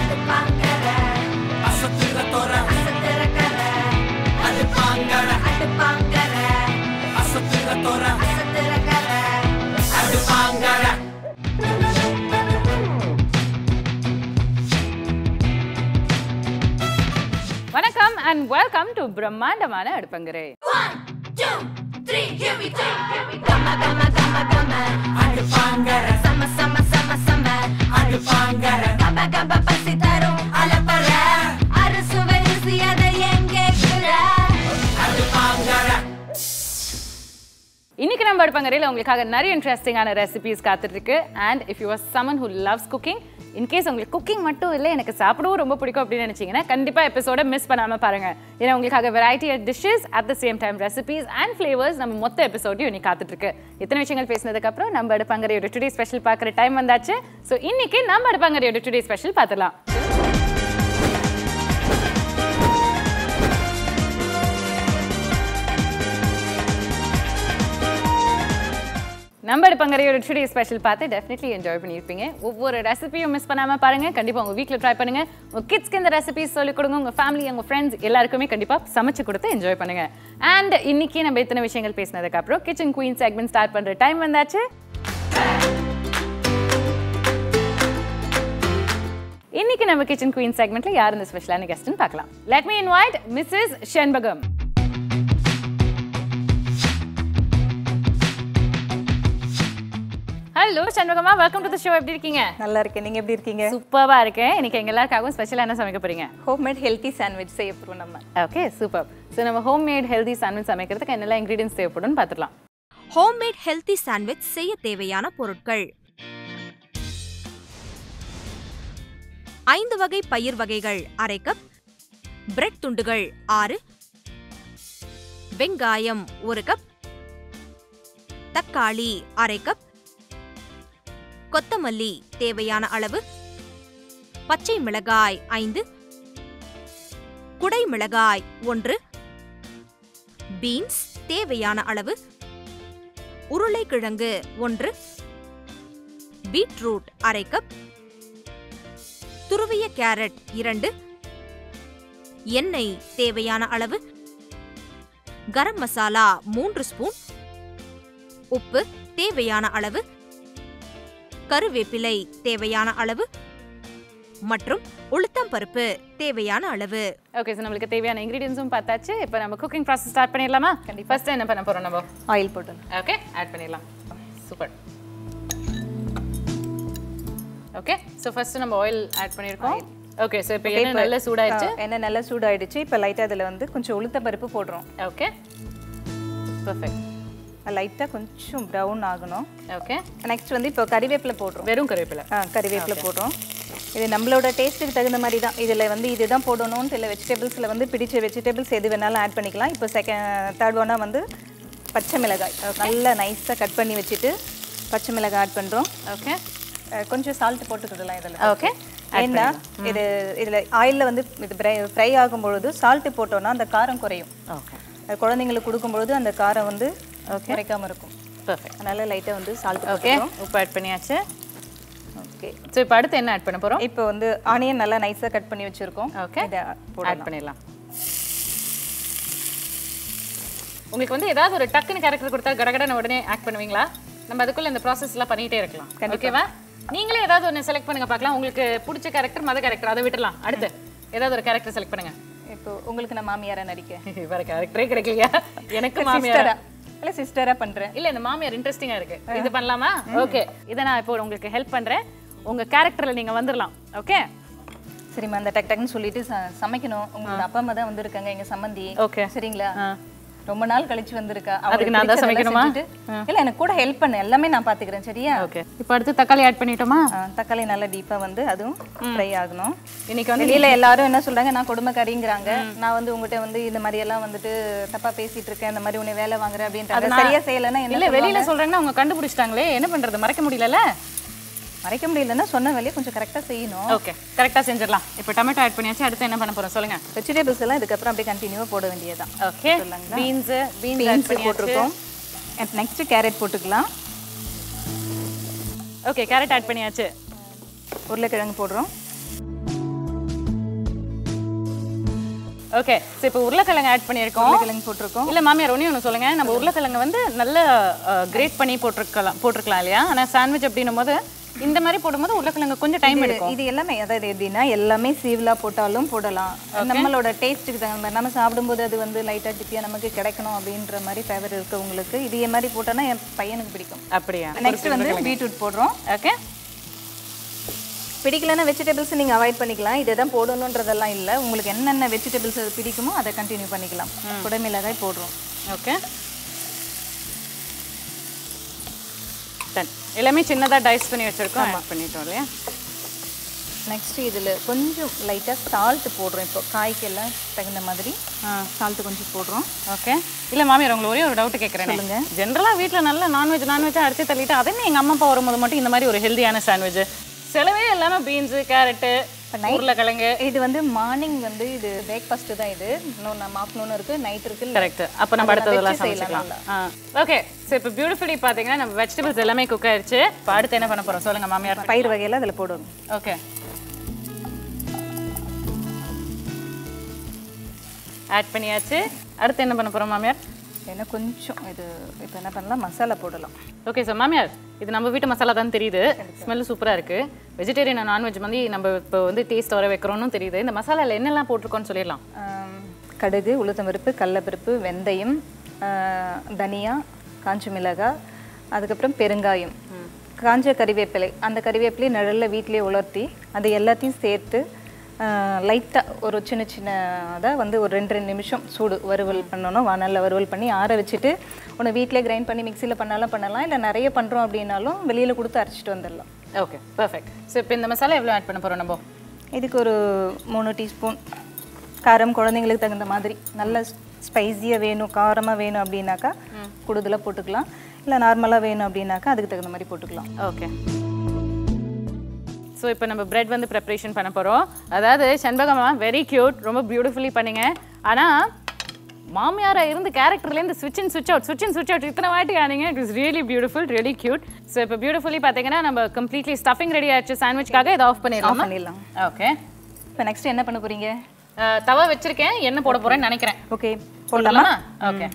அடுப்பாங்கற அசத்துற தோற அசத்துற கர அடுப்பாங்கற அடுப்பாங்கற அசத்துற தோற அசத்துற கர அடுப்பாங்கற வணக்கம் அண்ட் வெல்கம் டு பிரம்மாண்டமான அடுப்பங்கரை One, two, three, here we go. Gama, gama, gama, gama. அடுப்பாங்கற Sama, sama, sama, sama. அடுப்பாங்கற கப, கப, பசி தரும் அலப்பற. அறுசுவை ருசி அதை எங்கே குற? அடுப்பாங்கற இன்னைக்கு நம்ம அடுப்பங்கரையில் உங்களுக்காக நிறைய இன்ட்ரெஸ்டிங்கான ரெசிபிஸ் காத்துட்டு இருக்கு and if you are someone who loves cooking in case உங்களுக்கு குக்கிங் மட்டும் இல்லை எனக்கு சாப்பிடவும் ரொம்ப பிடிக்கும் அப்படின்னு நினைச்சீங்கன்னா கண்டிப்பா எபிசோட மிஸ் பண்ணாம பாருங்க ஏன்னா உங்களுக்காக variety of dishes at the same time recipes and flavours நம்ம மொத்த எபிசோடையும் இன்னைக்கு காத்துட்டு இருக்கு இத்தனை விஷயங்கள் பேசினதுக்கு அப்புறம் நம்ம அடுப்பங்கரையோட டுடே ஸ்பெஷல் பார்க்குற டைம் வந்தாச்சு ஸோ இன்னைக்கு நம்ம அடுப்பங்கரையோட டுடே ஸ்பெஷல் பார்த்துலாம் நம்ம அடுப்பங்கரையோட டுடே ஸ்பெஷல் பார்த்து டெஃபினெட்லி என்ஜாய் பண்ணியிருப்பீங்க ஒவ்வொரு ரெசிபியும் மிஸ் பண்ணாமல் பாருங்க கண்டிப்பாக உங்கள் வீட்டில் ட்ரை பண்ணுங்க உங்கள் கிட்ஸ்க்கு இந்த ரெசிபிஸ் சொல்லிக் கொடுங்க உங்கள் ஃபேமிலி உங்கள் ஃப்ரெண்ட்ஸ் எல்லாருக்குமே கண்டிப்பாக சமைச்சு கொடுத்து என்ஜாய் பண்ணுங்க அண்ட் இன்னைக்கு நம்ம இத்தனை விஷயங்கள் பேசினதுக்கு அப்புறம் கிச்சன் குயின் செக்மெண்ட் ஸ்டார்ட் பண்ணுற டைம் வந்தாச்சு இன்னைக்கு நம்ம கிச்சன் குயின் செக்மெண்ட்ல யார் இந்த ஸ்பெஷலான கெஸ்ட்னு பார்க்கலாம் let me invite Mrs Shenbagam hello சண்முகமா வெல்கம் டு தி ஷோ எப்படி இருக்கீங்க நல்லா இருக்கேன் நீங்க எப்படி இருக்கீங்க சூப்பரா இருக்கேன் இன்னைக்கு எங்க எல்லாருக்காகவும் ஸ்பெஷலா என்ன சமைக்க போறீங்க ஹோம்மேட் ஹெல்த்தி சாண்ட்விச் செய்ய போறோம் நம்ம ஓகே சூப்பர் ஸோ நம்ம ஹோம் மேட் ஹெல்தி சாண்ட்விச் சமைக்கிறதுக்கு என்னெல்லாம் இன்கிரீடியன்ஸ் தேவைப்படும்னு பார்த்துக்கலாம் ஹோம்மேட் ஹெல்தி சாண்ட்விச் செய்ய தேவையான பொருட்கள் ஐந்து வகை பயிர் வகைகள் அரை கப் பிரெட் துண்டுகள் ஆறு வெங்காயம் ஒரு கப் தக்காளி அரை கப் கொத்தமல்லி தேவையான அளவு பச்சை மிளகாய் ஐந்து குடை மிளகாய் ஒன்று பீன்ஸ் தேவையான அளவு உருளைக்கிழங்கு ஒன்று பீட்ரூட் அரை கப் துருவிய கேரட் இரண்டு எண்ணெய் தேவையான அளவு கரம் மசாலா மூன்று ஸ்பூன் உப்பு தேவையான அளவு கருவேப்பிலை தேவையான அளவு மற்றும் உளுத்தம் பருப்பு தேவையான அளவு ஓகே ஸோ நம்மளுக்கு தேவையான இன்கிரீடியன்ஸும் பார்த்தாச்சு இப்போ நம்ம குக்கிங் ப்ராசஸ் ஸ்டார்ட் பண்ணிடலாமா ஃபர்ஸ்ட் என்ன பண்ண போறோம் நம்ம ஆயில் போட்டு ஓகே ஆட் பண்ணிடலாம் சூப்பர் ஓகே ஸோ ஃபர்ஸ்ட் நம்ம ஆயில் ஆட் பண்ணியிருக்கோம் ஓகே ஸோ இப்போ எண்ணெய் நல்லா சூடாயிருச்சு எண்ணெய் நல்லா சூடாயிடுச்சு இப்போ லைட்டா இதுல வந்து கொஞ்சம் உளுத்த பருப்பு போடுறோம் ஓகே பர்ஃபெக்ட் லைட்டா கொஞ்சம் ப்ரௌன் ஆகணும் ஓகே நெக்ஸ்ட் வந்து இப்போ கறிவேப்பிலை போடுறோம் வெறும் கருவேப்பிலை ஆ கறிவேப்பிலை போடுறோம் இது நம்மளோட டேஸ்ட்டுக்கு தகுந்த மாதிரி தான் இதில் வந்து இதுதான் போடணும்னு இல்லை வெஜிடபிள்ஸில் வந்து பிடிச்ச வெஜிடபிள்ஸ் எது வேணாலும் ஆட் பண்ணிக்கலாம் இப்போ செகண்ட் தேர்ட் ஒன்னாக வந்து பச்சை மிளகாய் நல்லா நைஸாக கட் பண்ணி வச்சுட்டு பச்சை மிளகாய் ஆட் பண்ணுறோம் ஓகே கொஞ்சம் சால்ட் போட்டுக்கிடலாம் இதில் ஓகே ஏன்னா இது இதில் ஆயிலில் வந்து இது ஃப்ரை ஆகும் பொழுது சால்ட்டு போட்டோம்னா அந்த காரம் குறையும் ஓகே அது குழந்தைங்களுக்கு கொடுக்கும்பொழுது அந்த காரம் வந்து குறைக்காம இருக்கும் பர்ஃபெக்ட் அதனால லைட்டாக வந்து சால்ட் ஓகே உப்பு ஆட் பண்ணியாச்சு ஓகே ஸோ இப்போ அடுத்து என்ன ஆட் பண்ண போறோம் இப்போ வந்து ஆனியன் நல்லா நைஸாக கட் பண்ணி வச்சுருக்கோம் ஓகே இதை ஆட் போடலாம் பண்ணிடலாம் உங்களுக்கு வந்து ஏதாவது ஒரு டக்குன்னு கேரக்டர் கொடுத்தா கடகடன்னு உடனே ஆக்ட் பண்ணுவீங்களா நம்ம அதுக்குள்ள இந்த ப்ராசஸ் எல்லாம் பண்ணிட்டே இருக்கலாம் ஓகேவா நீங்களே ஏதாவது ஒன்று செலக்ட் பண்ணுங்க பார்க்கலாம் உங்களுக்கு பிடிச்ச கேரக்டர் மத கேரக்டர் அதை விட்டுலாம் அடுத்து ஏதாவது ஒரு கேரக்டர் செலக்ட் பண்ணுங்க இப்போ உங்களுக்கு நான் மாமியாரா நடிக்க வேற கேரக்டரே கிடைக்கலையா எனக்கு மாமியார் சிஸ்டரா இல்லை சிஸ்டரா பண்ணுறேன் இல்ல இந்த மாமியார் இன்ட்ரெஸ்டிங்கா இருக்கு இது பண்ணலாமா ஓகே இதை நான் இப்போ உங்களுக்கு ஹெல்ப் பண்றேன் உங்க கேரக்டர்ல நீங்க வந்துடலாம் ஓகே சரிம்மா அந்த டக் டக்குன்னு சொல்லிட்டு ச- சமைக்கணும் உங்களோட அப்பா அம்மா தான் வந்திருக்காங்க எங்க சம்மந்தி Okay. சரிங்களா ரொம்ப நாள் கழிச்சு வந்திருக்கா அதுக்கு நான் தான் சமைக்கணுமா? இல்ல எனக்கு கூட ஹெல்ப் பண்ணு எல்லாமே நான் பாத்துக்கிறேன் சரியா ஓகே இப்போ அடுத்து தக்காளி ஆட் பண்ணிட்டோமா ஆ, தக்காளி நல்லா டீப்பா வந்து அதுவும் ஃப்ரை ஆகணும் இன்னைக்கு வந்து வெளியில எல்லாரும் என்ன சொல்றாங்க நான் கொடுமைக்காரிங்கிறாங்க நான் வந்து உங்ககிட்ட வந்து இந்த மாதிரி எல்லாம் வந்துட்டு தப்பா பேசிட்டு இருக்கேன் இந்த மாதிரி உன்னை வேலை வாங்குறேன் அப்படின்றாங்க சரியா செய்யலைன்னா என்ன இல்ல வெளியில சொல்றேன்னா அவங்க கண்டுபிடிச்சிட்டாங்களே என்ன பண்றது மறைக்க முடியலல்ல மறைக்க முடியலன்னா சொன்ன வேலையை கொஞ்சம் கரெக்டா செய்யணும் ஓகே கரெக்டா செஞ்சிடலாம் இப்போ டொமேட்டோ ஆட் பண்ணியாச்சு அடுத்து என்ன பண்ண போறோம் சொல்லுங்க வெஜிடபிள்ஸ் எல்லாம் இதுக்கப்புறம் அப்படியே கண்டினியூவா போட வேண்டியதுதான் okay beans beans add beans பண்ணியாச்சு போட்டிருக்கோம் நெக்ஸ்ட் கேரட் போட்டுக்கலாம் ஓகே கேரட் ஆட் பண்ணியாச்சு உருளைக்கிழங்கு போடுறோம் ஓகே ஸோ இப்போ உருளைக்கிழங்கு ஆட் பண்ணியிருக்கோம் உருளைக்கிழங்கு போட்டிருக்கோம் இல்ல மாமியார் ஒண்ணே ஒன்று சொல்லுங்க நம்ம உருளைக்கிழங்கு வந்து நல்லா கிரேட் பண்ணி போட்டிருக்கலாம் போட்டிருக்கலாம் இல்லையா ஆனா சாண்ட்விச் அப்படின்னும் போது இந்த மாதிரி போடும்போது உருளைக்கிழங்கு கொஞ்சம் டைம் எடுக்கும் இது எல்லாமே அதாவது எப்படின்னா எல்லாமே சீவலா போட்டாலும் போடலாம் நம்மளோட டேஸ்ட்டுக்கு தகுந்த மாதிரி நம்ம சாப்பிடும்போது அது வந்து லைட்டாக டிப்பியாக நமக்கு கிடைக்கணும் அப்படின்ற மாதிரி ஃபேவர் இருக்கவங்களுக்கு இதே மாதிரி போட்டோன்னா என் பையனுக்கு பிடிக்கும் அப்படியா நெக்ஸ்ட் வந்து பீட்ரூட் போடுறோம் ஓகே பிடிக்கலன்னா வெஜிடபிள்ஸ் நீங்கள் அவாய்ட் பண்ணிக்கலாம் இதை தான் போடணுன்றதெல்லாம் இல்லை உங்களுக்கு என்னென்ன வெஜிடபிள்ஸ் பிடிக்குமோ அதை கண்டினியூ பண்ணிக்கலாம் குடமிளகாய் போடுறோம் ஓகே டன் எல்லாமே சின்னதா டைஸ் பண்ணி வச்சிருக்கோம் ஆட் பண்ணிட்டோம் இல்லையா நெக்ஸ்ட் இதில் கொஞ்சம் லைட்டாக சால்ட் போடுறோம் இப்போ காய்க்கெல்லாம் தகுந்த மாதிரி சால்ட் கொஞ்சம் போடுறோம் ஓகே இல்ல மாமியார் உங்களுக்கு ஒரே ஒரு டவுட் கேட்குறேன் சொல்லுங்க. ஜென்ரலா வீட்ல நல்ல நான்வெஜ் நான்வெஜ் அடிச்சு தள்ளிட்டு அதே எங்க அம்மா அப்பா வரும்போது மட்டும் இந்த மாதிரி ஒரு ஹெல்தியான சாண்ட்விச் செலவே இல்லாம பீன்ஸ் கேரட்டு உருளைக்கிழங்கு இது வந்து மார்னிங் வந்து இது பிரேக்ஃபாஸ்ட் தான் இது இன்னும் நம்ம ஆஃப்டர்நூன் இருக்கு நைட் இருக்கு கரெக்ட் அப்போ நம்ம அடுத்ததெல்லாம் வச்சு செய்யலாம் சமைச்சிக்கலாம் ஓகே ஸோ இப்போ பியூட்டிஃபுல்லி பார்த்தீங்கன்னா நம்ம வெஜிடபிள்ஸ் எல்லாமே குக் ஆயிடுச்சு இப்போ அடுத்து என்ன பண்ண போறோம் சொல்லுங்க மாமியார் பயிர் வகையில் அதில் போடணும் ஓகே ஆட் பண்ணியாச்சு அடுத்து என்ன பண்ண போறோம் மாமியார் ஏன்னா கொஞ்சம் இது இப்போ என்ன பண்ணலாம் மசாலா போடலாம் ஓகே சார் மாமியார் இது நம்ம வீட்டு மசாலா தான் தெரியுது ஸ்மெல் சூப்பராக இருக்கு வெஜிடேரியன் நான்வெஜ் வந்து நம்ம இப்போ வந்து டேஸ்ட் வர வைக்கிறோம்னு தெரியுது இந்த மசாலாவில் என்னெல்லாம் போட்டிருக்கோன்னு சொல்லிடலாம் ஆம், கடுகு உளுத்தம்பருப்பு கடலப்பருப்பு வெந்தயம் ஆ, தனியா காஞ்ச மிளகாய் அதுக்கப்புறம் பெருங்காயம் காஞ்ச கறிவேப்பிலை அந்த கறிவேப்பிலை நிழல்ல வீட்டிலேயே உலர்த்தி அது எல்லாத்தையும் சேர்த்து லைட்டாக ஒரு சின்ன சின்னதாக வந்து ஒரு ரெண்டு ரெண்டு நிமிஷம் சூடு வறுவல் பண்ணணும் வானல்ல வறுவல் பண்ணி ஆற வச்சுட்டு ஒன்று வீட்டிலே கிரைண்ட் பண்ணி மிக்சியில் பண்ணாலும் பண்ணலாம் இல்லை நிறைய பண்ணுறோம் அப்படின்னாலும் வெளியில் கொடுத்து அரைச்சிட்டு வந்துடலாம் ஓகே பர்ஃபெக்ட் ஸோ இப்போ இந்த மசாலா எவ்வளோ ஆட் பண்ண போறோம் நம்ம இதுக்கு ஒரு மூணு டீஸ்பூன் காரம் குழந்தைங்களுக்கு தகுந்த மாதிரி நல்ல ஸ்பைஸியாக வேணும் காரமாக வேணும் அப்படின்னாக்கா கூடுதலாக போட்டுக்கலாம் இல்லை நார்மலாக வேணும் அப்படின்னாக்கா அதுக்கு தகுந்த மாதிரி போட்டுக்கலாம் ஓகே ஸோ இப்போ நம்ம பிரெட் வந்து ப்ரிப்ரேஷன் பண்ண போகிறோம் அதாவது செண்பகமா வெரி க்யூட் ரொம்ப பியூட்டிஃபுல்லி பண்ணீங்க ஆனால் மாமியாரா இருந்து கேரக்டர்லேருந்து ஸ்விட்ச் இன் ஸ்விட்ச் அவுட் ஸ்விட்ச் இன் ஸ்விட்ச் அவுட் இத்தனை வாட்டி ஆனீங்க it is really beautiful really cute so இப்போ பியூட்டிஃபுல்லி பார்த்தீங்கன்னா நம்ம கம்ப்ளீட்லி ஸ்டஃபிங் ரெடி ஆயிடுச்சு சாண்ட்விச்காக இதை ஆஃப் பண்ணிடலாம் பண்ணிடலாம் ஓகே இப்போ நெக்ஸ்ட் என்ன பண்ண போறீங்க தவா வச்சிருக்கேன் என்ன போட போறேன்னு நினைக்கிறேன் ஓகே போடலாமா ஓகே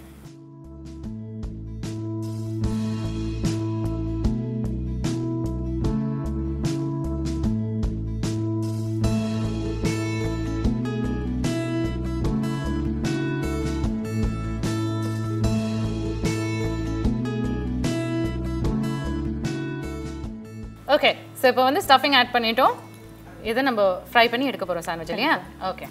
ஓகே ஸோ இப்போ வந்து ஸ்டஃபிங் ஆட் பண்ணிட்டோம் இதை நம்ம ஃப்ரை பண்ணி எடுக்க போகிறோம் சாண்ட்விச் இல்லையா ஓகே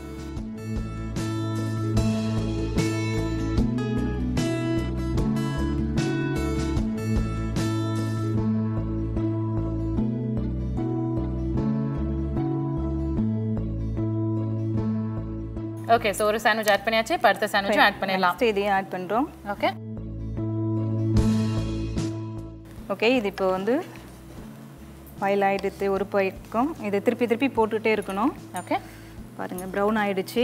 ஓகே ஸோ ஒரு சாண்ட்விச் ஆட் பண்ணியாச்சு இப்போ அடுத்த சாண்ட்விச்சும் ஆட் பண்ணிடலாம் நெக்ஸ்ட் இதையும் ஆட் பண்ணுறோம் ஓகே ஓகே இது இப்போ வந்து ஆயில் ஆயிடுத்து ஒரு பக்கம் இதை திருப்பி திருப்பி போட்டுகிட்டே இருக்கணும் ஓகே பாருங்கள் ப்ரௌன் ஆயிடுச்சு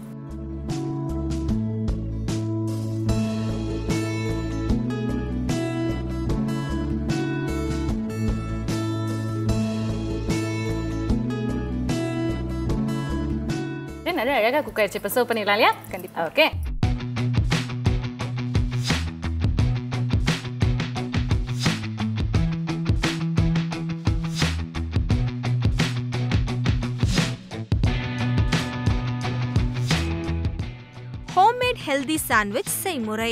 இது நல்லா அழகாக குக் ஆயிடுச்சு இப்போ சர்வ் பண்ணிடலாம் இல்லையா கண்டிப்பா. ஓகே ஹோம்மேட் ஹெல்தி சாண்ட்விச் செய்முறை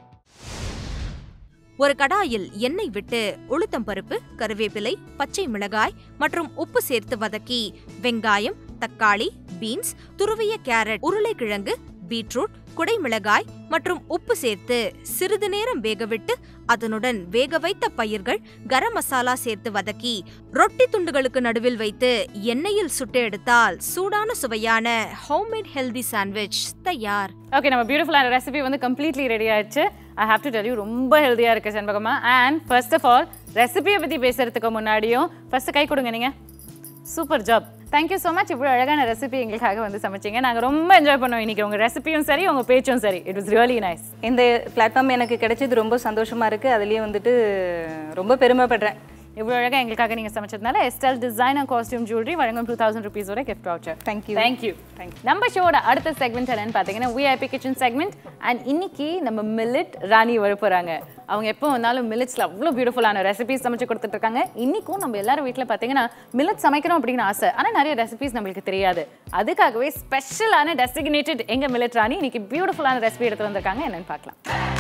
ஒரு கடாயில் எண்ணெய் விட்டு உளுத்தம் பருப்பு கருவேப்பிலை பச்சை மிளகாய் மற்றும் உப்பு சேர்த்து வதக்கி வெங்காயம் தக்காளி பீன்ஸ் துருவிய கேரட் உருளைக்கிழங்கு பீட்ரூட் குடைமிளகாய் மற்றும் உப்பு சேர்த்து சிறிது நேரம் வேகவிட்டு அதனுடன் வேக வைத்த பயிர்கள் கரம் மசாலா சேர்த்து வதக்கி ரொட்டி துண்டுகளுக்கு நடுவில் வைத்து எண்ணெயில் சுட்டு எடுத்தால் சூடான சுவையான ஹோம்மேட் ஹெல்தி சாண்ட்விச் தயார் ஓகே நம்ம பியூட்டிஃபுல்லான ரெசிபி வந்து கம்ப்ளீட்லி ரெடி ஆயிடுச்சு I have to tell you ரொம்ப ஹெல்த்தியாக இருக்குது செண்பகமா அண்ட் ஃபர்ஸ்ட் ஆஃப் ஆல் ரெசிபியை பற்றி பேசுறதுக்கு முன்னாடியும் ஃபர்ஸ்ட் கை கொடுங்க நீங்கள் super job thank you so much இவ்வளோ அழகான ரெசிபி எங்களுக்காக வந்து சமைச்சிங்க நாங்கள் ரொம்ப என்ஜாய் பண்ணோம் இன்னைக்கு உங்கள் ரெசிபியும் சரி உங்கள் பேச்சும் சரி இட் வாஸ் ரியலி நைஸ் இந்த பிளாட்ஃபார்ம் எனக்கு கிடைச்சது ரொம்ப சந்தோஷமா இருக்கு அதுலயே வந்துட்டு ரொம்ப பெருமைப்படுறேன் இவ்வளோ அழகாக எங்களுக்காக நீங்கள் சமைச்சதுனால எஸ்டல் டிசைனர் காஸ்டியூம் ஜுவல்லரி வழங்கும் டூ தௌசண்ட் ருபீஸோட gift voucher Thank you. Thank you நம்ம ஷோட அடுத்த செக்மெண்ட் என்னன்னு பார்த்தீங்கன்னா விஐபி கிச்சன் செக்மெண்ட் அண்ட் இன்னைக்கு நம்ம மில்லட் ராணி வர போகிறாங்க அவங்க எப்போ வந்தாலும் மில்லட்ஸில் அவ்வளோ பியூட்டிஃபுல்லான ரெசிபிஸ் சமைச்சு கொடுத்துட்டு இருக்காங்க இன்னைக்கும் நம்ம எல்லாரும் வீட்டில் பார்த்தீங்கன்னா மில்லட் சமைக்கணும் அப்படின்னு ஆசை ஆனால் நிறைய ரெசிபிஸ் நம்மளுக்கு தெரியாது அதுக்காகவே ஸ்பெஷலான டெசிக்னேட்டட் எங்க மில்லட் ராணி இன்னைக்கு பியூட்டிஃபுல்லான ரெசிபி எடுத்து வந்திருக்காங்க என்னன்னு பார்க்கலாம்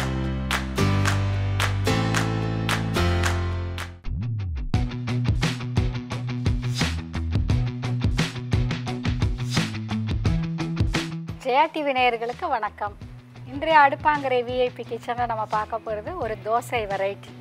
ஜெயா டிவி நேயர்களுக்கு வணக்கம் இன்றைய அடுப்பாங்கிற விஐபி கிச்சனில் நம்ம பார்க்க போகிறது ஒரு தோசை வெரைட்டி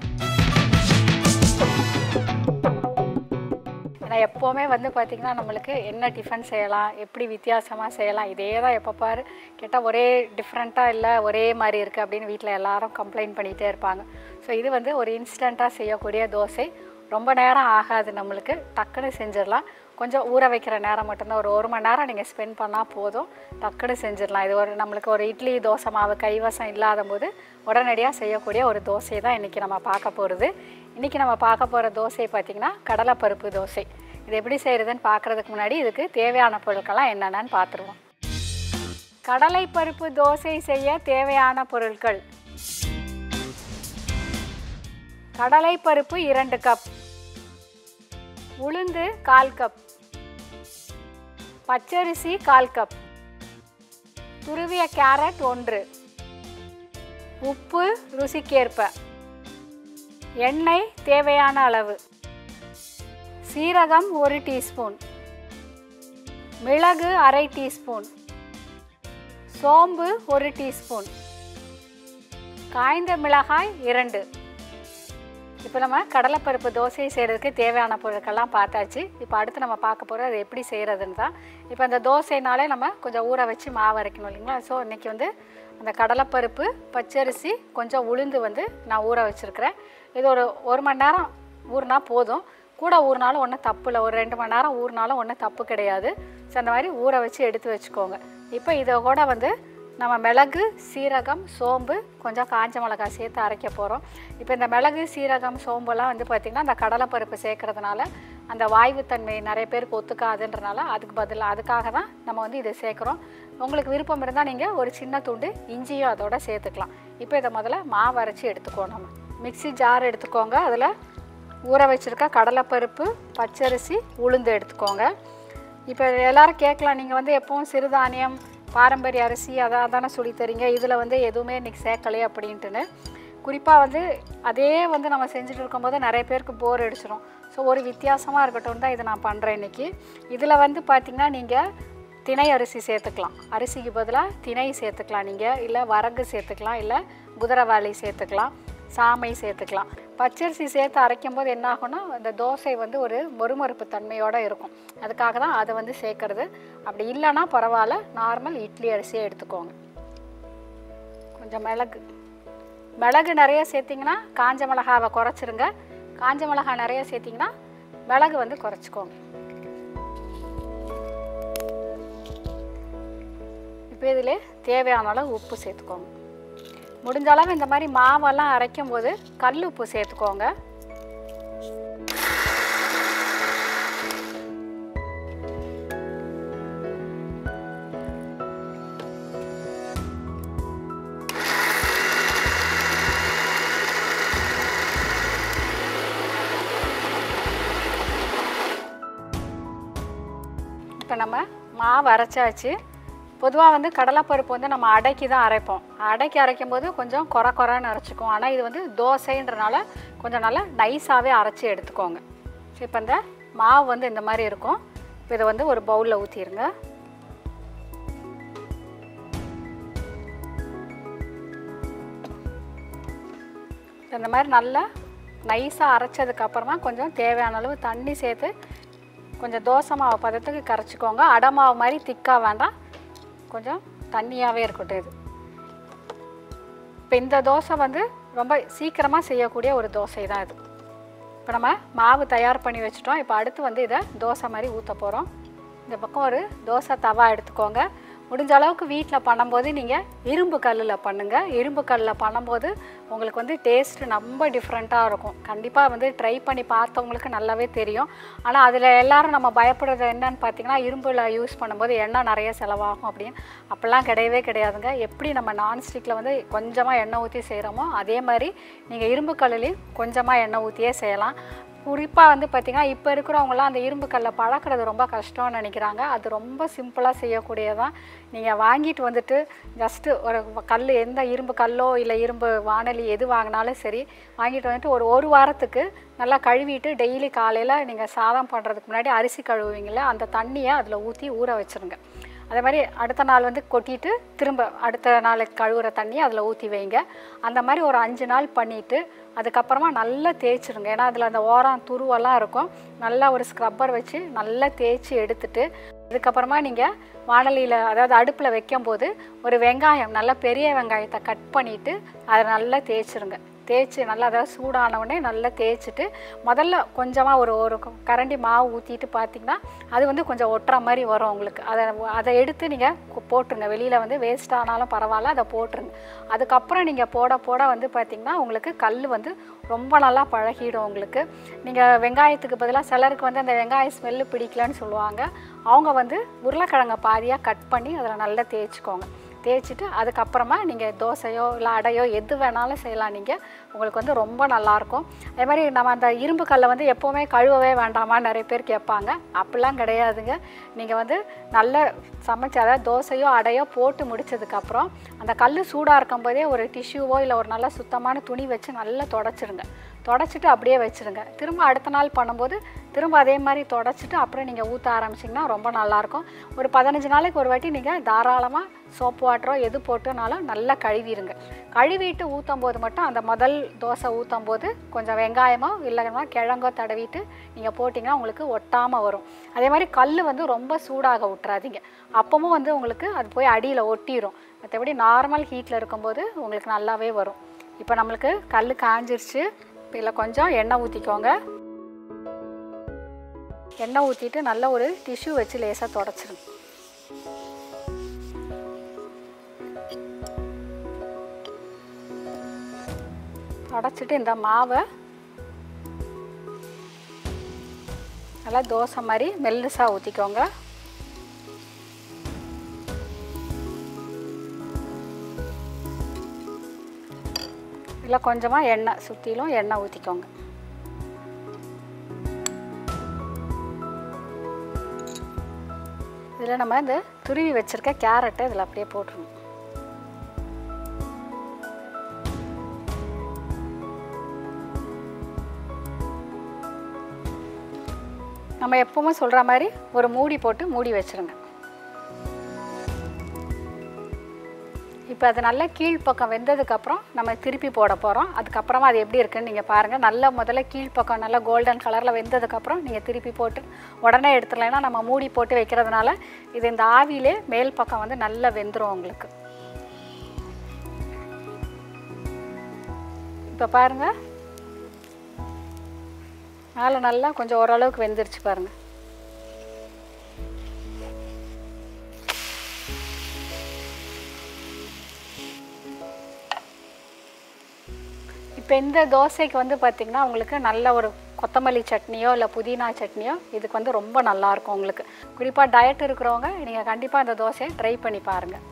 ஏன்னா எப்போவுமே வந்து பார்த்திங்கன்னா நம்மளுக்கு என்ன டிஃபன் செய்யலாம் எப்படி வித்தியாசமாக செய்யலாம் இதே தான் எப்போ பாரு கேட்டால் ஒரே டிஃப்ரெண்ட்டாக இல்லை ஒரே மாதிரி இருக்குது அப்படின்னு வீட்டில் எல்லாரும் கம்ப்ளைண்ட் பண்ணிகிட்டே இருப்பாங்க ஸோ இது வந்து ஒரு இன்ஸ்டண்ட்டாக செய்யக்கூடிய தோசை ரொம்ப நேரம் ஆகாது நம்மளுக்கு டக்குன்னு செஞ்சிடலாம் கொஞ்சம் ஊற வைக்கிற நேரம் மட்டும்தான் ஒரு ஒரு மணி நேரம் நீங்கள் ஸ்பெண்ட் பண்ணால் போதும் டக்குன்னு செஞ்சிடலாம் இது ஒரு நம்மளுக்கு ஒரு இட்லி தோசை மாவு கைவசம் இல்லாத போது உடனடியாக செய்யக்கூடிய ஒரு தோசை தான் இன்றைக்கி நம்ம பார்க்க போகிறது இன்றைக்கி நம்ம பார்க்க போகிற தோசை பார்த்திங்கன்னா கடலைப்பருப்பு தோசை இது எப்படி செய்கிறதுன்னு பார்க்குறதுக்கு முன்னாடி இதுக்கு தேவையான பொருட்கள்லாம் என்னென்னு பார்த்துருவோம் கடலைப்பருப்பு தோசை செய்ய தேவையான பொருட்கள் கடலைப்பருப்பு இரண்டு கப் உளுந்து கால் கப் பச்சரிசி கால் கப் துருவிய கேரட் ஒன்று உப்பு ருசிக்கேற்ப எண்ணெய் தேவையான அளவு சீரகம் ஒரு டீஸ்பூன் மிளகு அரை டீஸ்பூன் சோம்பு ஒரு டீஸ்பூன் காய்ந்த மிளகாய் இரண்டு இப்போ நம்ம கடலைப்பருப்பு தோசை செய்கிறதுக்கு தேவையான பொருட்கள்லாம் பார்த்தாச்சு இப்போ அடுத்து நம்ம பார்க்க போகிறது அது எப்படி செய்கிறதுன்னு தான் இப்போ அந்த தோசைனாலே நம்ம கொஞ்சம் ஊற வச்சு மாவு அரைக்கணும் இல்லைங்களா ஸோ இன்றைக்கி வந்து அந்த கடலைப்பருப்பு பச்சரிசி கொஞ்சம் உளுந்து வந்து நான் ஊற வச்சுருக்கிறேன் இது ஒரு ஒரு மணி நேரம் ஊறினா போதும் கூட ஊறினாலும் ஒன்றும் தப்பு இல்லை ஒரு ரெண்டு மணி நேரம் ஊறினாலும் ஒன்றும் தப்பு கிடையாது ஸோ அந்த மாதிரி ஊற வச்சு எடுத்து வச்சுக்கோங்க இப்போ இதை கூட வந்து நம்ம மிளகு சீரகம் சோம்பு கொஞ்சம் காஞ்ச மிளகாய் சேர்த்து அரைக்க போகிறோம் இப்போ இந்த மிளகு சீரகம் சோம்புலாம் வந்து பார்த்திங்கன்னா அந்த கடலைப்பருப்பு சேர்க்கறதுனால அந்த வாய்வுத்தன்மை நிறைய பேருக்கு ஒத்துக்காதுன்றனால அதுக்கு பதிலாக அதுக்காக தான் நம்ம வந்து இதை சேர்க்குறோம் உங்களுக்கு விருப்பம் இருந்தால் நீங்கள் ஒரு சின்ன துண்டு இஞ்சியும் அதோட சேர்த்துக்கலாம் இப்போ இதை முதல்ல மாவு அரைச்சி எடுத்துக்கோம் நம்ம மிக்ஸி ஜார் எடுத்துக்கோங்க அதில் ஊற வச்சுருக்க கடலைப்பருப்பு பச்சரிசி உளுந்து எடுத்துக்கோங்க இப்போ எல்லாரும் கேட்கலாம் நீங்கள் வந்து எப்பவும் சிறுதானியம் பாரம்பரிய அரிசி அதான் தானே சொல்லி தரீங்க இதில் வந்து எதுவுமே இன்றைக்கி சேர்க்கலையே அப்படின்ட்டுன்னு குறிப்பாக வந்து அதே வந்து நம்ம செஞ்சுட்டு இருக்கும்போது நிறைய பேருக்கு போர் அடிச்சிடும் ஸோ ஒரு வித்தியாசமாக இருக்கட்டும் தான் இதை நான் பண்ணுறேன் இன்றைக்கி இதில் வந்து பார்த்திங்கன்னா நீங்கள் திணை அரிசி சேர்த்துக்கலாம் அரிசிக்கு பதிலாக திணை சேர்த்துக்கலாம் நீங்கள் இல்லை வரகு சேர்த்துக்கலாம் இல்லை குதிரவாளி சேர்த்துக்கலாம் சாமை சேர்த்துக்கலாம் பச்சரிசி சேர்த்து அரைக்கும் போது என்ன ஆகும்னா அந்த தோசை வந்து ஒரு மொறுமொறுப்பு தன்மையோடு இருக்கும் அதுக்காக தான் அதை வந்து சேர்க்கறது அப்படி இல்லைன்னா பரவாயில்ல நார்மல் இட்லி அரிசியை எடுத்துக்கோங்க கொஞ்சம் மிளகு மிளகு நிறைய சேர்த்திங்கன்னா காஞ்ச மிளகாவை குறைச்சிருங்க காஞ்ச மிளகா நிறைய சேர்த்திங்கன்னா மிளகு வந்து குறைச்சிக்கோங்க இப்போ இதில் தேவையான அளவு உப்பு சேர்த்துக்கோங்க முடிஞ்ச அளவு இந்த மாதிரி மாவெல்லாம் அரைக்கும் போது கல் உப்பு சேர்த்துக்கோங்க இப்போ நம்ம மாவு அரைச்சாச்சு பொதுவாக வந்து கடலைப்பருப்பு வந்து நம்ம அடைக்கி தான் அரைப்போம் அடைக்கி அரைக்கும் போது கொஞ்சம் குறை குறைன்னு அரைச்சிக்கும் ஆனால் இது வந்து தோசைன்றனால கொஞ்சம் நல்லா நைஸாகவே அரைச்சி எடுத்துக்கோங்க ஸோ இப்போ இந்த மாவு வந்து இந்த மாதிரி இருக்கும் இப்போ இதை வந்து ஒரு பவுலில் ஊற்றிடுங்க இந்த மாதிரி நல்லா நைஸாக அரைச்சதுக்கப்புறமா கொஞ்சம் தேவையான அளவு தண்ணி சேர்த்து கொஞ்சம் தோசை மாவு பதத்துக்கு கரைச்சிக்கோங்க அடை மாவு மாதிரி திக்காக வேண்டாம் கொஞ்சம் தண்ணியாகவே இருக்கட்டும் இது இப்போ இந்த தோசை வந்து ரொம்ப சீக்கிரமாக செய்யக்கூடிய ஒரு தோசை தான் இது இப்போ நம்ம மாவு தயார் பண்ணி வச்சுட்டோம் இப்போ அடுத்து வந்து இதை தோசை மாதிரி ஊற்ற போகிறோம் இந்த பக்கம் ஒரு தோசை தவா எடுத்துக்கோங்க முடிஞ்ச அளவுக்கு வீட்டில் பண்ணும்போது நீங்கள் இரும்பு கல்லில் பண்ணுங்கள் இரும்பு கல்லில் பண்ணும்போது உங்களுக்கு வந்து டேஸ்ட் ரொம்ப டிஃப்ரெண்ட்டாக இருக்கும் கண்டிப்பாக வந்து ட்ரை பண்ணி பார்த்தவங்களுக்கு நல்லாவே தெரியும் ஆனால் அதில் எல்லாரும் நம்ம பயப்படுறது என்னன்னு பார்த்தீங்கன்னா இரும்பில் யூஸ் பண்ணும்போது எண்ணெய் நிறைய செலவாகும் அப்படின்னு அப்படிலாம் கிடையவே கிடையாதுங்க எப்படி நம்ம நான்ஸ்டிக்கில் வந்து கொஞ்சமாக எண்ணெய் ஊற்றி செய்கிறோமோ அதே மாதிரி நீங்கள் இரும்பு கல்லுலேயும் கொஞ்சமாக எண்ணெய் ஊற்றியே செய்யலாம் குறிப்பாக வந்து பார்த்திங்கன்னா இப்போ இருக்கிறவங்களாம் அந்த இரும்பு கல்லை பழக்கிறது ரொம்ப கஷ்டம்னு நினைக்கிறாங்க அது ரொம்ப சிம்பிளாக செய்யக்கூடியதான் நீங்கள் வாங்கிட்டு வந்துட்டு ஜஸ்ட்டு ஒரு கல் எந்த இரும்பு கல்லோ இல்லை இரும்பு வானலி எது வாங்கினாலும் சரி வாங்கிட்டு வந்துட்டு ஒரு ஒரு வாரத்துக்கு நல்லா கழுவிட்டு டெய்லி காலையில் நீங்கள் சாதம் பண்ணுறதுக்கு முன்னாடி அரிசி கழுவுவீங்கள அந்த தண்ணியை அதில் ஊற்றி ஊற வச்சுருங்க அதே மாதிரி அடுத்த நாள் வந்து கொட்டிட்டு திரும்ப அடுத்த நாளைக்கு கழுவுற தண்ணியை அதில் ஊற்றி வைங்க அந்த மாதிரி ஒரு அஞ்சு நாள் பண்ணிவிட்டு அதுக்கப்புறமா நல்லா தேய்ச்சிருங்க ஏன்னா அதில் அந்த ஓரம் துருவெல்லாம் இருக்கும் நல்லா ஒரு ஸ்க்ரப்பர் வச்சு நல்லா தேய்ச்சி எடுத்துட்டு அதுக்கப்புறமா நீங்கள் வானலியில் அதாவது அடுப்பில் வைக்கும்போது ஒரு வெங்காயம் நல்லா பெரிய வெங்காயத்தை கட் பண்ணிவிட்டு அதை நல்லா தேய்ச்சிருங்க தேய்ச்சி நல்லா அதாவது சூடான உடனே நல்லா தேய்ச்சிட்டு முதல்ல கொஞ்சமாக ஒரு ஒரு கரண்டி மாவு ஊற்றிட்டு பார்த்தீங்கன்னா அது வந்து கொஞ்சம் ஒட்டுற மாதிரி வரும் உங்களுக்கு அதை அதை எடுத்து நீங்கள் போட்டுருங்க வெளியில் வந்து வேஸ்ட் ஆனாலும் பரவாயில்ல அதை போட்டுருங்க அதுக்கப்புறம் நீங்கள் போட போட வந்து பார்த்திங்கன்னா உங்களுக்கு கல் வந்து ரொம்ப நல்லா பழகிடும் உங்களுக்கு நீங்கள் வெங்காயத்துக்கு பதிலாக சிலருக்கு வந்து அந்த வெங்காய ஸ்மெல்லு பிடிக்கலன்னு சொல்லுவாங்க அவங்க வந்து உருளைக்கிழங்கை பாதியாக கட் பண்ணி அதில் நல்லா தேய்ச்சிக்கோங்க தேய்ச்சிட்டு அதுக்கப்புறமா நீங்கள் தோசையோ இல்லை அடையோ எது வேணாலும் செய்யலாம் நீங்கள் உங்களுக்கு வந்து ரொம்ப நல்லாயிருக்கும் அதே மாதிரி நம்ம அந்த இரும்பு கல்லை வந்து எப்போவுமே கழுவவே வேண்டாமா நிறைய பேர் கேட்பாங்க அப்படிலாம் கிடையாதுங்க நீங்கள் வந்து நல்ல சமைச்சு அதாவது தோசையோ அடையோ போட்டு முடிச்சதுக்கப்புறம் அந்த கல் சூடாக இருக்கும்போதே ஒரு டிஷ்யூவோ இல்லை ஒரு நல்ல சுத்தமான துணி வச்சு நல்லா தொடச்சிருங்க தொடச்சிட்டு அப்படியே வச்சுருங்க திரும்ப அடுத்த நாள் பண்ணும்போது திரும்ப அதே மாதிரி தொடச்சிட்டு அப்புறம் நீங்கள் ஊற்ற ஆரம்பிச்சிங்கன்னா ரொம்ப நல்லாயிருக்கும் ஒரு பதினஞ்சு நாளைக்கு ஒரு வாட்டி நீங்கள் தாராளமாக சோப்பு வாட்டரோ எது போட்டுனாலும் நல்லா கழுவிடுங்க கழுவிட்டு ஊற்றும் போது மட்டும் அந்த முதல் தோசை ஊற்றும் போது கொஞ்சம் வெங்காயமோ இல்லைன்னா கிழங்கோ தடவிட்டு நீங்கள் போட்டிங்கன்னா உங்களுக்கு ஒட்டாமல் வரும் அதே மாதிரி கல் வந்து ரொம்ப சூடாக விட்றாதீங்க அப்பவும் வந்து உங்களுக்கு அது போய் அடியில் ஒட்டிடும் மற்றபடி நார்மல் ஹீட்டில் இருக்கும்போது உங்களுக்கு நல்லாவே வரும் இப்போ நம்மளுக்கு கல் காஞ்சிருச்சு இப்போ இதில் கொஞ்சம் எண்ணெய் ஊற்றிக்கோங்க எண்ணெய் ஊற்றிட்டு நல்ல ஒரு டிஷ்யூ வச்சு லேசாக தொடச்சிருங்க தொடச்சிட்டு இந்த மாவை நல்லா தோசை மாதிரி மெல்லுசாக ஊற்றிக்கோங்க இதில் கொஞ்சமாக எண்ணெய் சுற்றிலும் எண்ணெய் ஊற்றிக்கோங்க இதில் நம்ம இந்த துருவி வச்சுருக்க கேரட்டை இதில் அப்படியே போட்டுருணும் நம்ம எப்பவுமே சொல்கிற மாதிரி ஒரு மூடி போட்டு மூடி வச்சுருங்க இப்போ அது நல்லா கீழ்ப்பக்கம் வெந்ததுக்கப்புறம் நம்ம திருப்பி போட போகிறோம் அதுக்கப்புறமா அது எப்படி இருக்குன்னு நீங்கள் பாருங்கள் நல்லா முதல்ல கீழ்ப்பக்கம் நல்லா கோல்டன் கலரில் வெந்ததுக்கப்புறம் நீங்கள் திருப்பி போட்டு உடனே எடுத்துடலாம் ஏன்னா நம்ம மூடி போட்டு வைக்கிறதுனால இது இந்த ஆவியிலே மேல் பக்கம் வந்து நல்லா வெந்துடும் உங்களுக்கு இப்போ பாருங்கள் மேலே நல்லா கொஞ்சம் ஓரளவுக்கு வெந்துருச்சு பாருங்கள் இப்போ இந்த தோசைக்கு வந்து பார்த்திங்கன்னா உங்களுக்கு நல்ல ஒரு கொத்தமல்லி சட்னியோ இல்லை புதினா சட்னியோ இதுக்கு வந்து ரொம்ப நல்லாயிருக்கும் உங்களுக்கு குறிப்பாக டயட் இருக்கிறவங்க நீங்கள் கண்டிப்பாக இந்த தோசையை ட்ரை பண்ணி பாருங்கள்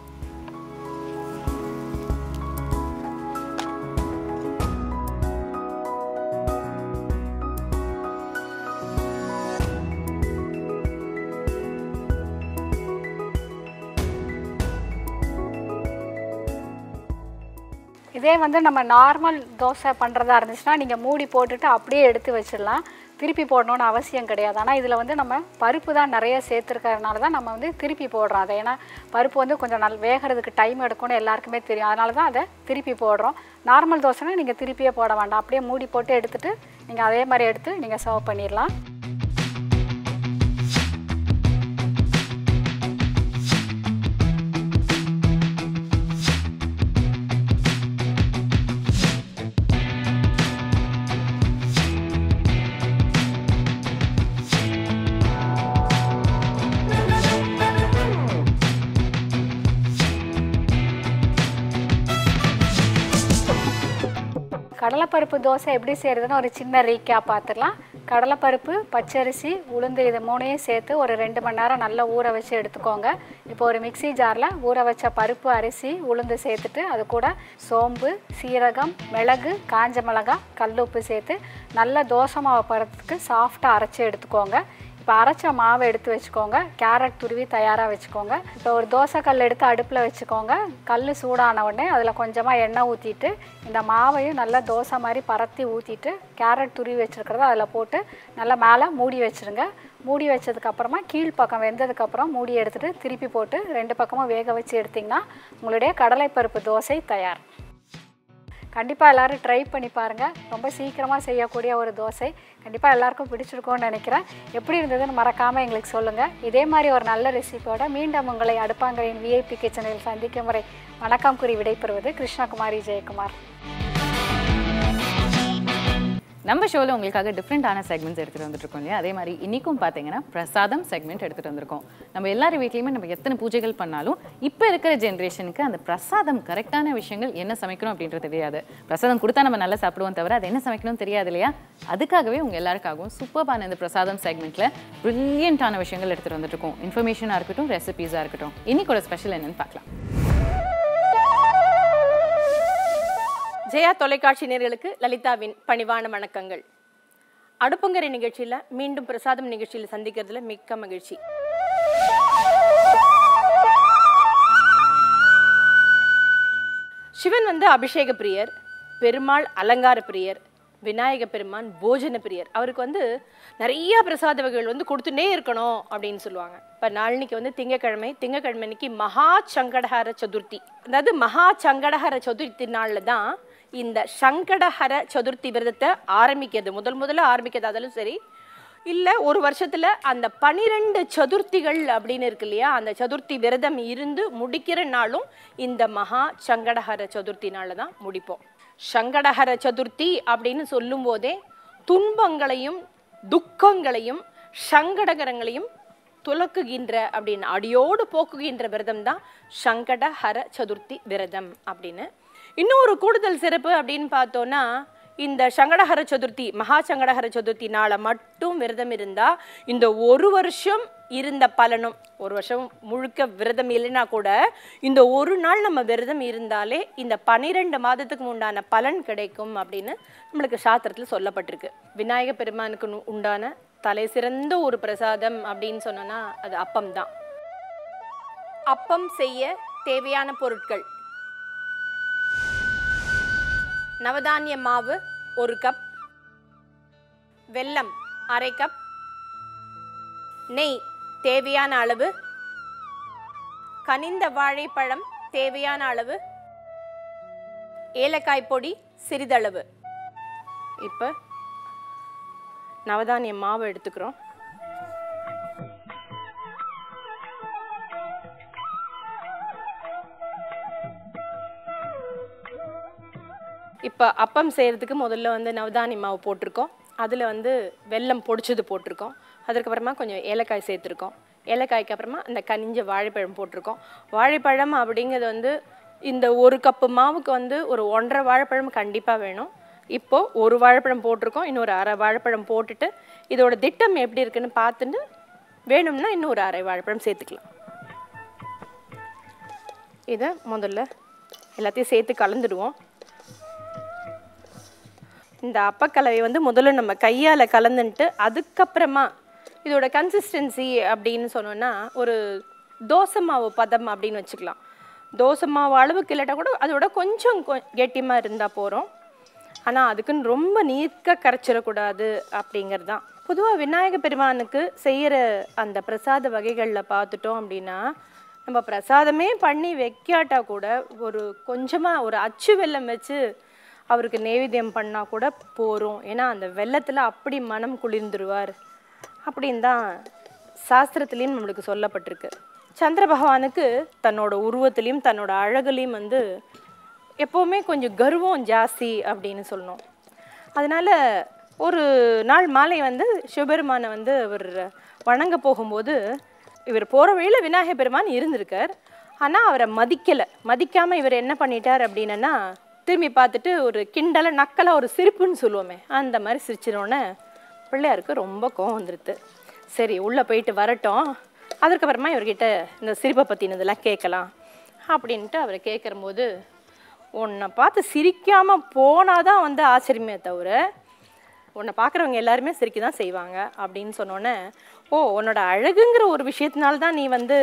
இதே வந்து நம்ம நார்மல் தோசை பண்ணுறதா இருந்துச்சுன்னா நீங்கள் மூடி போட்டுட்டு அப்படியே எடுத்து வச்சிடலாம் திருப்பி போடணும்னு அவசியம் கிடையாது ஆனால் இதில் வந்து நம்ம பருப்பு தான் நிறைய சேர்த்துருக்கறதுனால தான் நம்ம வந்து திருப்பி போடுறோம் அதை ஏன்னா பருப்பு வந்து கொஞ்சம் நல் வேகிறதுக்கு டைம் எடுக்கும்னு எல்லாருக்குமே தெரியும் அதனால தான் அதை திருப்பி போடுறோம் நார்மல் தோசைனா நீங்கள் திருப்பியே போட வேண்டாம் அப்படியே மூடி போட்டு எடுத்துட்டு நீங்கள் அதே மாதிரி எடுத்து நீங்கள் சர்வ் பண்ணிடலாம் கடலைப்பருப்பு தோசை எப்படி செய்கிறதுன்னு ஒரு சின்ன ரீக்கேப் பார்த்துடலாம் கடலைப்பருப்பு பச்சரிசி உளுந்து இது மூணையும் சேர்த்து ஒரு ரெண்டு மணி நேரம் நல்லா ஊற வச்சு எடுத்துக்கோங்க இப்போ ஒரு மிக்ஸி ஜாரில் ஊற வச்ச பருப்பு அரிசி உளுந்து சேர்த்துட்டு அது கூட சோம்பு சீரகம் மிளகு காஞ்ச மிளகாய் கல் உப்பு சேர்த்து நல்லா தோசை மாவு பருப்புக்கு சாஃப்டாக அரைச்சி எடுத்துக்கோங்க இப்போ அரைச்ச மாவை எடுத்து வச்சுக்கோங்க கேரட் துருவி தயாராக வச்சுக்கோங்க இப்போ ஒரு தோசை கல் எடுத்து அடுப்பில் வச்சுக்கோங்க கல் சூடான உடனே அதில் கொஞ்சமாக எண்ணெய் ஊற்றிட்டு இந்த மாவையும் நல்லா தோசை மாதிரி பரத்தி ஊற்றிட்டு கேரட் துருவி வச்சுருக்கிறத அதில் போட்டு நல்லா மேலே மூடி வச்சுருங்க மூடி வச்சதுக்கப்புறமா கீழ்ப்பக்கம் வெந்ததுக்கப்புறம் மூடி எடுத்துகிட்டு திருப்பி போட்டு ரெண்டு பக்கமும் வேக வச்சு எடுத்திங்கன்னா உங்களுடைய கடலைப்பருப்பு தோசை தயார் கண்டிப்பாக எல்லோரும் ட்ரை பண்ணி பாருங்கள் ரொம்ப சீக்கிரமாக செய்யக்கூடிய ஒரு தோசை கண்டிப்பாக எல்லாருக்கும் பிடிச்சிருக்கும்னு நினைக்கிறேன் எப்படி இருந்ததுன்னு மறக்காமல் எங்களுக்கு சொல்லுங்கள் இதே மாதிரி ஒரு நல்ல ரெசிபியோட மீண்டும் உங்களை அடுப்பாங்கரையின் விஐபி கிச்சனில் சந்திக்கும் முறை வணக்கம் கூறி விடைபெறுவது கிருஷ்ணகுமாரி ஜெயக்குமார் நம்ம ஷோவில் உங்களுக்காக டிஃப்ரெண்ட்டான செக்மெண்ட்ஸ் எடுத்துகிட்டு வந்துட்டு இருக்கோம் இல்லையா அதே மாதிரி இன்றைக்கும் பார்த்தீங்கன்னா பிரசாதம் செக்மெண்ட் எடுத்துகிட்டு வந்திருக்கோம் நம்ம எல்லார் வீட்லேயுமே நம்ம எத்தனை பூஜைகள் பண்ணாலும் இப்போ இருக்கிற ஜென்ரேஷனுக்கு அந்த பிரசாதம் கரெக்டான விஷயங்கள் என்ன சமைக்கணும் அப்படின்றது தெரியாது பிரசாதம் கொடுத்தா நம்ம நல்லா சாப்பிடுவோம் தவிர அது என்ன சமைக்கணும் தெரியாது இல்லையா அதுக்காகவே உங்கள் எல்லாருக்காகவும் சூப்பர்பான இந்த பிரசாதம் செக்மெண்ட்டில் ப்ரில்லியண்ட்டான விஷயங்கள் எடுத்துகிட்டு வந்துட்டு இருக்கோம் இன்ஃபர்மேஷனாக இருக்கட்டும் ரெசிபீஸாக இருக்கட்டும் இன்னைக்கோட ஸ்பெஷல் என்னன்னு பார்க்கலாம் ஜெயா தொலைக்காட்சி நேர்களுக்கு லலிதாவின் பணிவான வணக்கங்கள் அடுப்பங்கரை நிகழ்ச்சியில் மீண்டும் பிரசாதம் நிகழ்ச்சியில் சந்திக்கிறதுல மிக்க மகிழ்ச்சி சிவன் வந்து அபிஷேக பிரியர் பெருமாள் அலங்கார பிரியர் விநாயக பெருமான் போஜன பிரியர் அவருக்கு வந்து நிறைய பிரசாத வகைகள் வந்து கொடுத்துட்டே இருக்கணும் அப்படின்னு சொல்லுவாங்க இப்போ நாளைக்கு வந்து திங்கக்கிழமை திங்கக்கிழமை அன்னைக்கு மகா சங்கடஹர சதுர்த்தி அதாவது மகா சங்கடஹர சதுர்த்தி நாளில் தான் இந்த சங்கடஹர சதுர்த்தி விரதத்தை ஆரம்பிக்கிறது முதல் முதல்ல ஆரம்பிக்கிறது அதிலும் சரி இல்லை ஒரு வருஷத்தில் அந்த பனிரெண்டு சதுர்த்திகள் அப்படின்னு இருக்கு இல்லையா அந்த சதுர்த்தி விரதம் இருந்து முடிக்கிற நாளும் இந்த மகா சங்கடஹர சதுர்த்தி நாளில் தான் முடிப்போம் சங்கடஹர சதுர்த்தி அப்படின்னு சொல்லும்போதே துன்பங்களையும் துக்கங்களையும் சங்கடகரங்களையும் துலக்குகின்ற அப்படின்னு அடியோடு போக்குகின்ற விரதம் தான் சங்கடஹர சதுர்த்தி விரதம் அப்படின்னு இன்னும் ஒரு கூடுதல் சிறப்பு அப்படின்னு பார்த்தோன்னா இந்த சங்கடஹர சதுர்த்தி மகா சங்கடஹர சதுர்த்தி நாளை மட்டும் விரதம் இருந்தா இந்த ஒரு வருஷம் இருந்த பலனும் ஒரு வருஷம் முழுக்க விரதம் இல்லைன்னா கூட இந்த ஒரு நாள் நம்ம விரதம் இருந்தாலே இந்த பனிரெண்டு மாதத்துக்கு உண்டான பலன் கிடைக்கும் அப்படின்னு நம்மளுக்கு சாஸ்திரத்தில் சொல்லப்பட்டிருக்கு விநாயக பெருமானுக்கு நு- உண்டான தலை சிறந்த ஒரு பிரசாதம் அப்படின்னு சொன்னோன்னா அது அப்பம் தான் அப்பம் செய்ய தேவையான பொருட்கள் நவதானிய மாவு ஒரு கப் வெல்லம் அரை கப் நெய் தேவையான அளவு கனிந்த வாழைப்பழம் தேவையான அளவு ஏலக்காய் பொடி சிறிதளவு இப்போ நவதானிய மாவு எடுத்துக்கிறோம் இப்போ அப்பம் செய்கிறதுக்கு முதல்ல வந்து நவதானிய மாவு போட்டிருக்கோம் அதில் வந்து வெல்லம் பொடிச்சது போட்டிருக்கோம் அதுக்கப்புறமா கொஞ்சம் ஏலக்காய் சேர்த்துருக்கோம் ஏலக்காய்க்கு அப்புறமா அந்த கனிஞ்ச வாழைப்பழம் போட்டிருக்கோம் வாழைப்பழம் அப்படிங்கிறது வந்து இந்த ஒரு கப்பு மாவுக்கு வந்து ஒரு ஒன்றரை வாழைப்பழம் கண்டிப்பாக வேணும் இப்போது ஒரு வாழைப்பழம் போட்டிருக்கோம் இன்னொரு அரை வாழைப்பழம் போட்டுட்டு இதோட திட்டம் எப்படி இருக்குன்னு பார்த்துட்டு வேணும்னா இன்னும் ஒரு அரை வாழைப்பழம் சேர்த்துக்கலாம் இதை முதல்ல எல்லாத்தையும் சேர்த்து கலந்துடுவோம் இந்த அப்பக்கலவை வந்து முதல்ல நம்ம கையால் கலந்துன்ட்டு அதுக்கப்புறமா இதோட கன்சிஸ்டன்சி அப்படின்னு சொன்னோன்னா ஒரு தோசை மாவு பதம் அப்படின்னு வச்சுக்கலாம் தோசை மாவு அளவுக்கு இல்லாட்டா கூட அதோட கொஞ்சம் கொ- கெட்டியமாக இருந்தால் போகிறோம் ஆனால் அதுக்குன்னு ரொம்ப நீர்க்க கரைச்சிடக்கூடாது அப்படிங்கிறது தான் பொதுவாக விநாயக பெருமானுக்கு செய்கிற அந்த பிரசாத வகைகளில் பார்த்துட்டோம் அப்படின்னா நம்ம பிரசாதமே பண்ணி வைக்காட்டா கூட ஒரு கொஞ்சமாக ஒரு அச்சு வெல்லம் வச்சு அவருக்கு நெய்வேத்தியம் பண்ணால் கூட போகிறோம் ஏன்னா அந்த வெள்ளத்தில் அப்படி மனம் குளிர்ந்துருவார் அப்படின்னு தான் சாஸ்திரத்துலேயும் நம்மளுக்கு சொல்லப்பட்டிருக்கு சந்திர பகவானுக்கு தன்னோட உருவத்திலையும் தன்னோட அழகுலையும் வந்து எப்போவுமே கொஞ்சம் கர்வம் ஜாஸ்தி அப்படின்னு சொல்லணும் அதனால ஒரு நாள் மாலை வந்து சிவபெருமானை வந்து அவர் வணங்க போகும்போது இவர் போகிற வழியில் விநாயகர் பெருமான் இருந்திருக்கார் ஆனால் அவரை மதிக்கலை மதிக்காமல் இவர் என்ன பண்ணிட்டார் அப்படின்னா திரும்பி பார்த்துட்டு ஒரு கிண்டல நக்கலா ஒரு சிரிப்புன்னு சொல்லுவோமே அந்த மாதிரி சிரிச்சினோடனே பிள்ளையாருக்கு ரொம்ப கோவம் வந்துடுது சரி உள்ளே போயிட்டு வரட்டும் அதுக்கப்புறமா இவர்கிட்ட இந்த சிரிப்பை பற்றினதெல்லாம் கேட்கலாம் அப்படின்ட்டு அவர் கேட்குறம்போது உன்னை பார்த்து சிரிக்காமல் போனாதான் வந்து ஆச்சரியமே தவிர உன்னை பார்க்குறவங்க எல்லாருமே சிரிக்க தான் செய்வாங்க அப்படின்னு சொன்னோன்னே ஓ உன்னோட அழகுங்கிற ஒரு விஷயத்தினால தான் நீ வந்து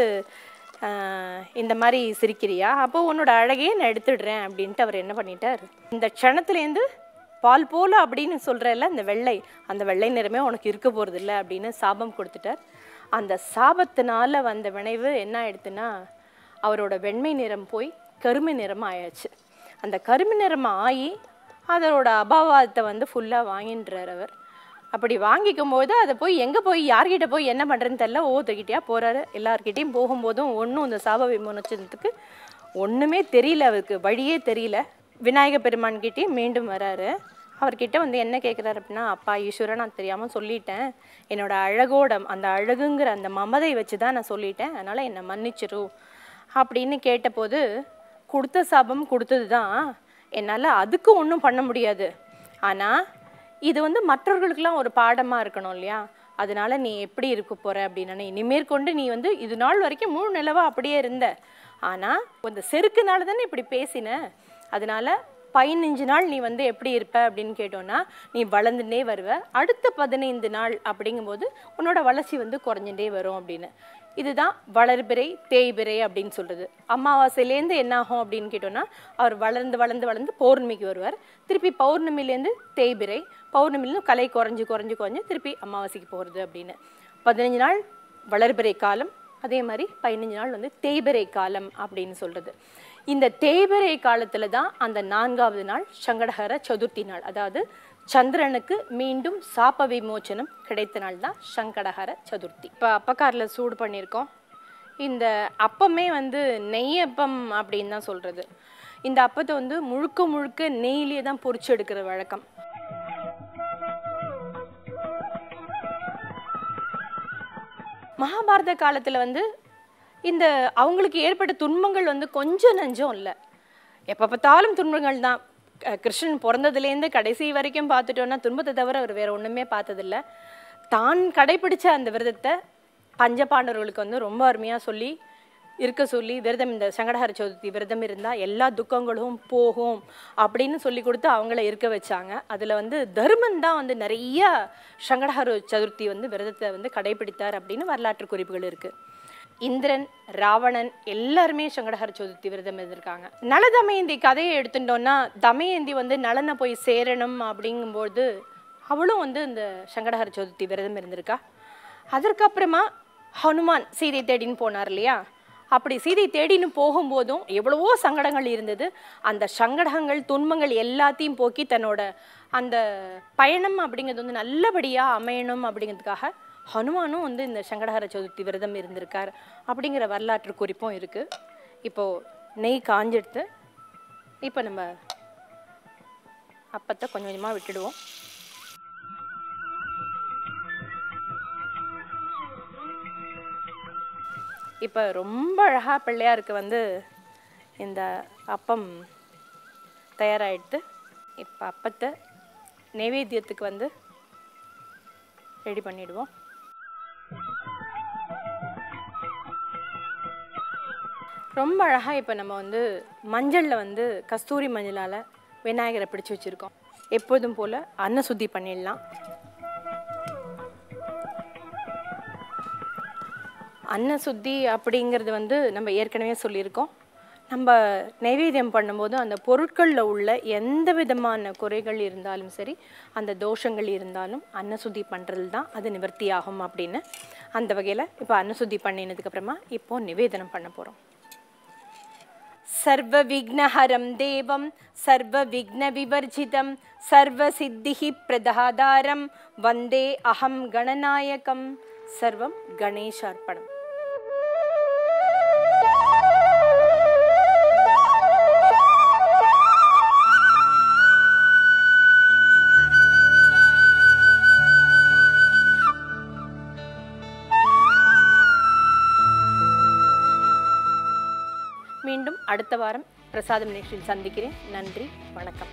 ஆஹ், இந்த மாதிரி சிரிக்கிறியா அப்போ உன்னோட அழகையே நான் எடுத்துடுறேன் அப்படின்ட்டு அவர் என்ன பண்ணிட்டார் இந்த க்ஷணத்துலேருந்து பால் போல அப்படின்னு சொல்கிறல்ல இந்த வெள்ளை அந்த வெள்ளை நிறமே உனக்கு இருக்க போகிறது இல்லை அப்படின்னு சாபம் கொடுத்துட்டார் அந்த சாபத்தினால வந்த விளைவு என்ன ஆயிடுத்துன்னா அவரோட வெண்மை நிறம் போய் கருமை நிறம் ஆயாச்சு அந்த கருமை நிறம் ஆகி அதோட அபாவத்தை வந்து ஃபுல்லாக வாங்கின்றார் அவர் அப்படி வாங்கிக்கும் போது அதை போய் எங்கே போய் யார்கிட்ட போய் என்ன பண்ணுறதுன்னு தெரில ஒவ்வொருத்தர்கிட்டயா போகிறாரு எல்லார்கிட்டையும் போகும்போதும் ஒன்றும் இந்த சாப விமோச்சனத்துக்கு ஒன்றுமே தெரியல அவருக்கு வழியே தெரியல விநாயக பெருமான்கிட்டயும் மீண்டும் வராரு அவர்கிட்ட வந்து என்ன கேட்குறாரு அப்படின்னா அப்பா ஈஸ்வரன் நான் தெரியாமல் சொல்லிட்டேன் என்னோட அழகோட அந்த அழகுங்கிற அந்த மமதை வச்சு தான் நான் சொல்லிட்டேன் அதனால் என்னை மன்னிச்சிரு அப்படின்னு கேட்டபோது கொடுத்த சாபம் கொடுத்தது தான் என்னால் அதுக்கு ஒன்றும் பண்ண முடியாது ஆனால் இது வந்து மற்றவர்களுக்கெல்லாம் ஒரு பாடமாக இருக்கணும் இல்லையா அதனால நீ எப்படி இருக்க போற அப்படின்னு இனிமேற்கொண்டு நீ வந்து இது நாள் வரைக்கும் முழு நிலவா அப்படியே இருந்த ஆனால் இந்த செருக்குனால தானே இப்படி பேசின அதனால பதினஞ்சு நாள் நீ வந்து எப்படி இருப்ப அப்படின்னு கேட்டோன்னா நீ வளர்ந்துட்டே வருவ அடுத்த பதினைந்து நாள் அப்படிங்கும்போது உன்னோட வளர்ச்சி வந்து குறைஞ்சுட்டே வரும் அப்படின்னு இதுதான் வளர்பிறை தேய்பிறை அப்படின்னு சொல்றது அமாவாசையிலேருந்து என்ன ஆகும் அப்படின்னு கேட்டோம்னா அவர் வளர்ந்து வளர்ந்து வளர்ந்து பௌர்ணமிக்கு வருவார் திருப்பி பௌர்ணமிலேருந்து தேய்பிறை பௌர்ணமிலேருந்து கலை குறைஞ்சு குறைஞ்சு குறைஞ்சு திருப்பி அமாவாசைக்கு போகிறது அப்படின்னு பதினஞ்சு நாள் வளர்பிறை காலம் அதே மாதிரி பதினஞ்சு நாள் வந்து தேய்பிறை காலம் அப்படின்னு சொல்றது இந்த தேய்பிறை காலத்துல தான் அந்த நான்காவது நாள் சங்கடஹர சதுர்த்தி நாள் அதாவது சந்திரனுக்கு மீண்டும் சாப விமோச்சனம் கிடைத்த நாள் தான் சங்கடஹர சதுர்த்தி இப்போ அப்பக்காரில் சூடு பண்ணியிருக்கோம் இந்த அப்பமே வந்து நெய்யப்பம் அப்படின்னு தான் சொல்றது இந்த அப்பத்தை வந்து முழுக்க முழுக்க நெய்யிலே தான் பொரிச்சு எடுக்கிற வழக்கம் மகாபாரத காலத்துல வந்து இந்த அவங்களுக்கு ஏற்பட்ட துன்பங்கள் வந்து கொஞ்சம் நஞ்சம் இல்லை எப்போ பார்த்தாலும் துன்பங்கள் தான் க- கிருஷ்ணன் பிறந்ததுலேருந்து கடைசி வரைக்கும் பார்த்துட்டோன்னா துன்பத்தை தவிர அவர் வேற ஒண்ணுமே பார்த்ததில்ல தான் கடைபிடிச்ச அந்த விரதத்தை பஞ்சபாண்டவர்களுக்கு வந்து ரொம்ப அருமையா சொல்லி இருக்க சொல்லி விரதம் இந்த சங்கடஹர சதுர்த்தி விரதம் இருந்தா எல்லா துக்கங்களும் போகும் அப்படின்னு சொல்லி கொடுத்து அவங்கள இருக்க வச்சாங்க அதுல வந்து தர்மன் தான் வந்து நிறைய சங்கடஹர சதுர்த்தி வந்து விரதத்தை வந்து கடைபிடித்தார் அப்படின்னு வரலாற்று குறிப்புகள் இருக்கு இந்திரன் ராவணன் எல்லாருமே சங்கடஹர சதுர்த்தி விரதம் இருந்திருக்காங்க நல தமயந்தி கதையை எடுத்துட்டோம்னா தமயந்தி வந்து நலனை போய் சேரணும் அப்படிங்கும்போது அவளும் வந்து இந்த சங்கடஹர சதுர்த்தி விரதம் இருந்திருக்கா அதற்கப்புறமா ஹனுமான் சீதை தேடின்னு போனார் இல்லையா அப்படி சீதை தேடின்னு போகும்போதும் எவ்வளவோ சங்கடங்கள் இருந்தது அந்த சங்கடங்கள் துன்பங்கள் எல்லாத்தையும் போக்கி தன்னோட அந்த பயணம் அப்படிங்கிறது வந்து நல்லபடியாக அமையணும் அப்படிங்கிறதுக்காக ஹனுமானும் வந்து இந்த சங்கடஹர சதுர்த்தி விரதம் இருந்திருக்கார் அப்படிங்கிற வரலாற்று குறிப்பும் இருக்கு இப்போ நெய் காஞ்செடுத்து இப்போ நம்ம அப்பத்தை கொஞ்சம் கொஞ்சமாக விட்டுடுவோம் இப்போ ரொம்ப அழகாக பிள்ளையாருக்கு வந்து இந்த அப்பம் தயாராகிடுது இப்போ அப்பத்தை நைவேத்தியத்துக்கு வந்து ரெடி பண்ணிடுவோம் ரொம்ப அழகாக இப்போ நம்ம வந்து மஞ்சளில் வந்து கஸ்தூரி மஞ்சளால் விநாயகரை பிடிச்சு வச்சுருக்கோம் எப்போதும் போல் அன்னசுத்தி பண்ணிடலாம் அன்னசுத்தி அப்படிங்கிறது வந்து நம்ம ஏற்கனவே சொல்லியிருக்கோம் நம்ம நைவேத்தியம் பண்ணும்போது அந்த பொருட்களில் உள்ள எந்த விதமான குறைகள் இருந்தாலும் சரி அந்த தோஷங்கள் இருந்தாலும் அன்னசுத்தி பண்ணுறது தான் அது நிவர்த்தி ஆகும் அப்படின்னு அந்த வகையில் இப்போ அன்னசுத்தி பண்ணினதுக்கு அப்புறமா இப்போ நிவேதனம் பண்ண போகிறோம் சர்வ விக்னஹரம் தேவம் சர்வ விக்ன விவர்ஜிதம் சர்வ சித்திஹி பிரதாதாரம் வந்தே அகம் கணநாயகம் சர்வம் கணேஷார்ப்பணம் மீண்டும் அடுத்த வாரம் பிரசாதம் நிகழ்ச்சியில் சந்திக்கிறேன் நன்றி வணக்கம்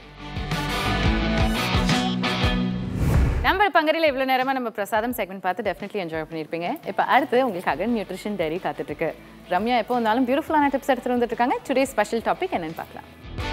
நம்ம பங்கரில் இவ்வளோ நேரமாக நம்ம பிரசாதம் செக்மெண்ட் பார்த்து டெஃபினெட்லி என்ஜாய் பண்ணியிருப்பீங்க இப்போ அடுத்து உங்களுக்காக நியூட்ரிஷன் டைரி காத்துட்டு இருக்கு ரம்யா எப்போ வந்தாலும் பியூட்டிஃபுல்லான டிப்ஸ் எடுத்துட்டு வந்துட்டு இருக்காங்க டுடே ஸ்பெஷல் டாபிக் என்னன்னு பார்க்கலாம்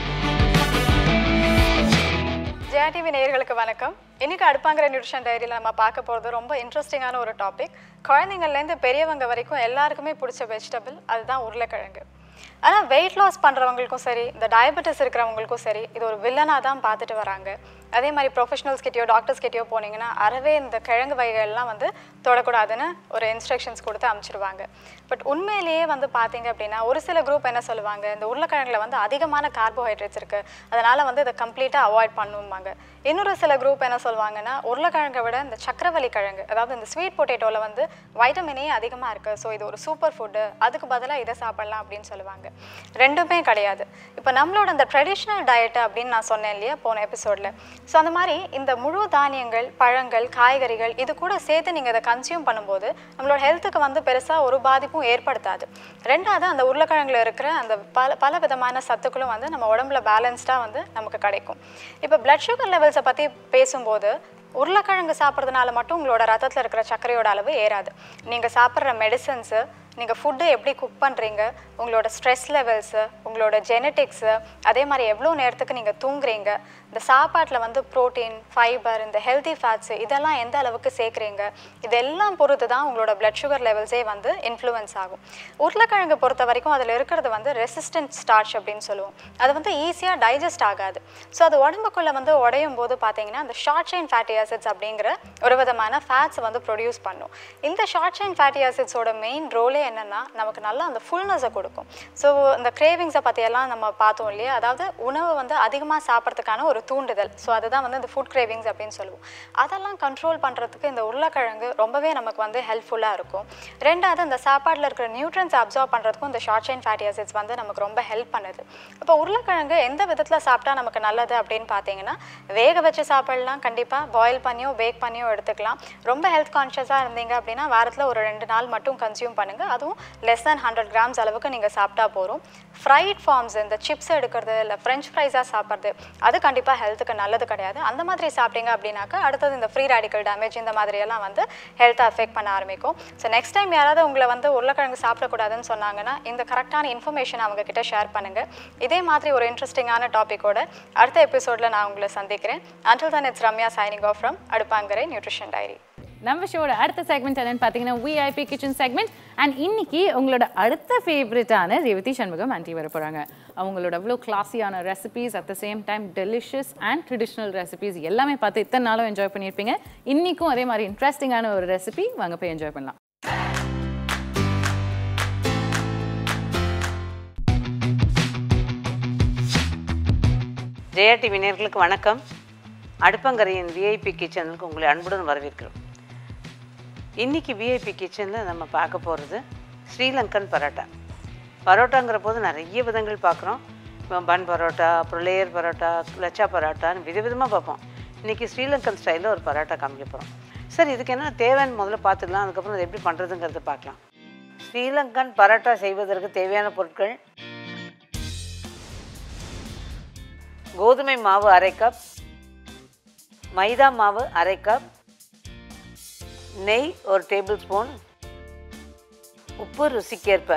ஜெயா டிவி நேயர்களுக்கு வணக்கம் இன்னைக்கு அடுப்பாங்கிற நியூட்ரிஷன் டைரியில் நம்ம பார்க்க போகிறது ரொம்ப இன்ட்ரெஸ்டிங்கான ஒரு டாபிக் குழந்தைங்கள்லேருந்து பெரியவங்க வரைக்கும் எல்லாருக்குமே பிடிச்ச வெஜிடபிள் அதுதான் உருளைக்கிழங்கு ஆனால் வெயிட் லாஸ் பண்ணுறவங்களுக்கும் சரி இந்த டயபெட்டிஸ் இருக்கிறவங்களுக்கும் சரி இது ஒரு வில்லனாக தான் பார்த்துட்டு வராங்க அதே மாதிரி ப்ரொஃபஷனல்ஸ் கிட்டயோ டாக்டர்ஸ் கிட்டயோ போனீங்கன்னா அறவே இந்த கிழங்கு வகைகள்லாம் வந்து தொடக்கூடாதுன்னு ஒரு இன்ஸ்ட்ரக்ஷன்ஸ் கொடுத்து அமுச்சிடுவாங்க பட் உண்மையிலேயே வந்து பார்த்தீங்க அப்படின்னா ஒரு சில குரூப் என்ன சொல்லுவாங்க இந்த உருளைக்கிழங்குல வந்து அதிகமான கார்போஹைட்ரேட்ஸ் இருக்குது அதனால் வந்து இதை கம்ப்ளீட்டாக அவாய்ட் பண்ணுவாங்க இன்னொரு சில குரூப் என்ன சொல்லுவாங்கன்னா உருளைக்கிழங்கை விட இந்த சக்கரவள்ளி கிழங்கு அதாவது இந்த ஸ்வீட் பொட்டேட்டோவில் வந்து வைட்டமினே அதிகமாக இருக்குது ஸோ இது ஒரு சூப்பர் ஃபுட்டு அதுக்கு பதிலாக இதை சாப்பிடலாம் அப்படின்னு சொல்லுவாங்க ரெண்டுமே கிடையாது இப்போ நம்மளோட இந்த ட்ரெடிஷ்னல் டயட்டு அப்படின்னு நான் சொன்னேன் இல்லையா போன எபிசோடில் ஸோ அந்த மாதிரி இந்த முழு தானியங்கள் பழங்கள் காய்கறிகள் இது கூட சேர்த்து நீங்கள் இதை கன்சியூம் பண்ணும்போது நம்மளோட ஹெல்த்துக்கு வந்து பெருசாக ஒரு பாதிப்பும் ஏற்படுத்தாது ரெண்டாவது அந்த உருளைக்கிழங்குல இருக்கிற அந்த பல பல விதமான சத்துக்களும் வந்து நம்ம உடம்புல பேலன்ஸ்டாக வந்து நமக்கு கிடைக்கும் இப்போ பிளட் சுகர் லெவல்ஸை பற்றி பேசும்போது உருளைக்கிழங்கு சாப்பிட்றதுனால மட்டும் உங்களோட ரத்தத்தில் இருக்கிற சர்க்கரையோட அளவு ஏறாது நீங்கள் சாப்பிட்ற மெடிசன்ஸு நீங்கள் ஃபுட்டு எப்படி குக் பண்ணுறீங்க உங்களோட ஸ்ட்ரெஸ் லெவல்ஸு உங்களோட ஜெனட்டிக்ஸு அதே மாதிரி எவ்வளோ நேரத்துக்கு நீங்கள் தூங்குறீங்க இந்த சாப்பாட்டில் வந்து ப்ரோட்டீன் ஃபைபர் இந்த ஹெல்தி ஃபேட்ஸு இதெல்லாம் எந்த அளவுக்கு சேர்க்குறீங்க இதெல்லாம் பொறுத்து தான் உங்களோட பிளட் சுகர் லெவல்ஸே வந்து இன்ஃப்ளூயன்ஸ் ஆகும் உருளைக்கிழங்கு பொறுத்த வரைக்கும் அதில் இருக்கிறது வந்து ரெசிஸ்டன்ட் ஸ்டார்ச் அப்படின்னு சொல்லுவோம் அது வந்து ஈஸியாக டைஜஸ்ட் ஆகாது ஸோ அது உடம்புக்குள்ளே வந்து உடையும் போது பார்த்தீங்கன்னா அந்த ஷார்ட் செயின் ஃபேட்டி ஆசிட்ஸ் அப்படிங்கிற ஒரு விதமான ஃபேட்ஸ் வந்து ப்ரொடியூஸ் பண்ணும் இந்த ஷார்ட் செயின் ஃபேட்டி ஆசிட்ஸோட மெயின் ரோலே என்னென்னா நமக்கு நல்லா அந்த ஃபுல்னஸை கொடுக்கும் ஸோ இந்த கிரேவிங்ஸை பற்றியெல்லாம் நம்ம பார்த்தோம் இல்லையா அதாவது உணவு வந்து அதிகமாக சாப்பிட்றதுக்கான ஒரு தூண்டுதல் ஸோ அதுதான் வந்து இந்த ஃபுட் கிரேவிங்ஸ் அப்படின்னு சொல்லுவோம் அதெல்லாம் கண்ட்ரோல் பண்ணுறதுக்கு இந்த உருளைக்கிழங்கு ரொம்பவே நமக்கு வந்து ஹெல்ப்ஃபுல்லாக இருக்கும் ரெண்டாவது இந்த சாப்பாட்டில் இருக்கிற நியூட்ரன்ஸ் அப்சர்வ் பண்ணுறதுக்கும் இந்த ஷார்ட் செயின் ஃபேட்டி ஆசிட்ஸ் வந்து நமக்கு ரொம்ப ஹெல்ப் பண்ணுது இப்போ உருளைக்கிழங்கு எந்த விதத்தில் சாப்பிட்டா நமக்கு நல்லது அப்படின்னு பார்த்தீங்கன்னா வேக வச்சு சாப்பிடலாம் கண்டிப்பாக பாயில் பண்ணியோ பேக் பண்ணியோ எடுத்துக்கலாம் ரொம்ப ஹெல்த் கான்ஷியஸாக இருந்தீங்க அப்படின்னா வாரத்தில் ஒரு ரெண்டு நாள் மட்டும் கன்சியூம் பண்ணுங்கள் அதுவும் லெஸ் than ஹண்ட்ரட் கிராம்ஸ் அளவுக்கு நீங்கள் சாப்பிட்டா போதும் ஃப்ரைட் ஃபார்ம்ஸ் இந்த சிப்ஸ் எடுக்கிறது இல்லை ஃப்ரெஞ்ச் ஃப்ரைஸாக சாப்பிட்றது அது கண்டிப்பாக ஹெல்த்துக்கு நல்லது கிடையாது அந்த மாதிரி சாப்பிட்டீங்க அப்படின்னாக்கா அடுத்தது இந்த ஃப்ரீ ரேடிக்கல் டேமேஜ் இந்த மாதிரியெல்லாம் வந்து ஹெல்த்தை அஃபெக்ட் பண்ண ஆரம்பிக்கும் ஸோ நெக்ஸ்ட் டைம் யாராவது உங்களை வந்து உருளைக்கிழங்கு சாப்பிடக்கூடாதுன்னு சொன்னாங்கன்னா இந்த கரெக்டான இன்ஃபர்மேஷன் அவங்க கிட்ட ஷேர் பண்ணுங்கள் இதே மாதிரி ஒரு இன்ட்ரெஸ்டிங்கான டாப்பிக்கோட அடுத்த எபிசோடில் நான் உங்களை சந்திக்கிறேன் until then it's Ramya signing off from Aduppangarai nutrition diary நம்ம ஷோட அடுத்த செக்மெண்ட் என்னன்னு பார்த்தீங்கன்னா விஐபி கிச்சன் செக்மெண்ட் அண்ட் இன்னைக்கு உங்களோட அடுத்த ஃபேவரட்டான ரேவதி சண்முகம் ஆண்டி வர போகிறாங்க அவங்களோட அவ்வளோ கிளாஸியான recipes at the same time delicious and traditional recipes எல்லாமே பார்த்து இத்தனை நாளும் என்ஜாய் பண்ணியிருப்பீங்க இன்னைக்கும் அதே மாதிரி இன்ட்ரெஸ்டிங்கான ஒரு ரெசிபி வாங்க போய் என்ஜாய் பண்ணலாம் ஜெயா டிவி நேயர்களுக்கு வணக்கம் அடுப்பங்கரையின் விஐபி கிச்சனுக்கு உங்களை அன்புடன் வரவேற்கிறோம் இன்னைக்கு விஐபி கிச்சனில் நம்ம பார்க்க போகிறது ஸ்ரீலங்கன் பரோட்டா பரோட்டாங்கிற போது நிறைய விதங்கள் பார்க்குறோம் இப்போ பன் பரோட்டா அப்புறம் லேயர் பரோட்டா லச்சா பரோட்டான்னு விதவிதமாக பார்ப்போம் இன்றைக்கி ஸ்ரீலங்கன் ஸ்டைலில் ஒரு பரோட்டா காமிக்க போகிறோம் சரி இதுக்கு என்ன தேவைன்னு முதல்ல பார்த்துக்கலாம் அதுக்கப்புறம் அதை எப்படி பண்ணுறதுங்கிறத பார்க்கலாம் ஸ்ரீலங்கன் பரோட்டா செய்வதற்கு தேவையான பொருட்கள் கோதுமை மாவு அரை கப் மைதா மாவு அரை கப் நெய் ஒரு டேபிள் ஸ்பூன் உப்பு ருசிக்கேற்ப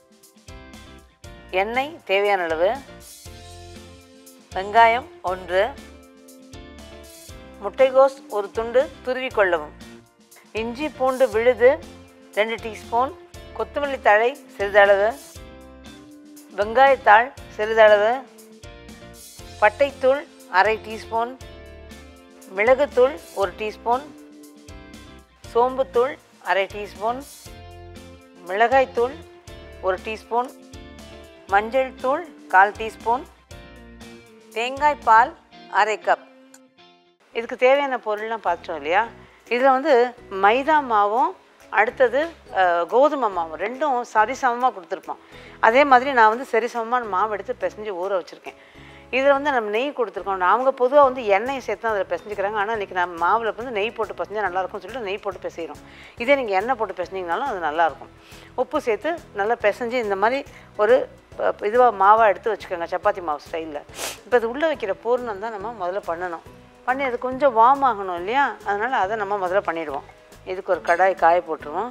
எண்ணெய் தேவையான அளவு வெங்காயம் ஒன்று முட்டைகோஸ் ஒரு துண்டு துருவி கொள்ளவும் இஞ்சி பூண்டு விழுது ரெண்டு டீஸ்பூன் கொத்தமல்லி தழை சிறிதளவு வெங்காயத்தாள் சிறிதளவு பட்டைத்தூள் அரை டீஸ்பூன் மிளகுத்தூள் ஒரு டீஸ்பூன் சோம்புத்தூள் அரை டீஸ்பூன் மிளகாய்த்தூள் ஒரு டீஸ்பூன் மஞ்சள் தூள் கால் டீஸ்பூன் தேங்காய் பால் அரை கப் இதுக்கு தேவையான பொருள்லாம் பார்த்துட்டோம் இல்லையா இதில் வந்து மைதா மாவும் அடுத்தது அஹ், கோதுமை மாவும் ரெண்டும் சரிசமமாக கொடுத்துருப்போம் அதே மாதிரி நான் வந்து சரிசமமான மாவு எடுத்து பிசைஞ்சு ஊற வச்சுருக்கேன் இதில் வந்து நம்ம நெய் கொடுத்துருக்கோம் அவங்க பொதுவாக வந்து எண்ணெய் சேர்த்து தான் அதில் பிசைஞ்சிக்கிறாங்க ஆனால் இன்றைக்கி நம்ம மாவில் வந்து நெய் போட்டு பிசைஞ்சா நல்லாயிருக்கும்னு சொல்லிட்டு நெய் போட்டு பிசைகிறோம் இதே நீங்கள் எண்ணெய் போட்டு பிசைஞ்சிங்கனாலும் அது நல்லாயிருக்கும் உப்பு சேர்த்து நல்லா பிசைஞ்சு இந்த மாதிரி ஒரு இதுவாக மாவாக எடுத்து வச்சுக்கோங்க சப்பாத்தி மாவு ஸ்டைலில் இப்போ அது உள்ளே வைக்கிற பூர்ணம் தான் நம்ம முதல்ல பண்ணணும் பண்ணி அது கொஞ்சம் வார்ம் ஆகணும் இல்லையா அதனால் அதை நம்ம முதல்ல பண்ணிடுவோம் இதுக்கு ஒரு கடாய் காய போட்டுருவோம்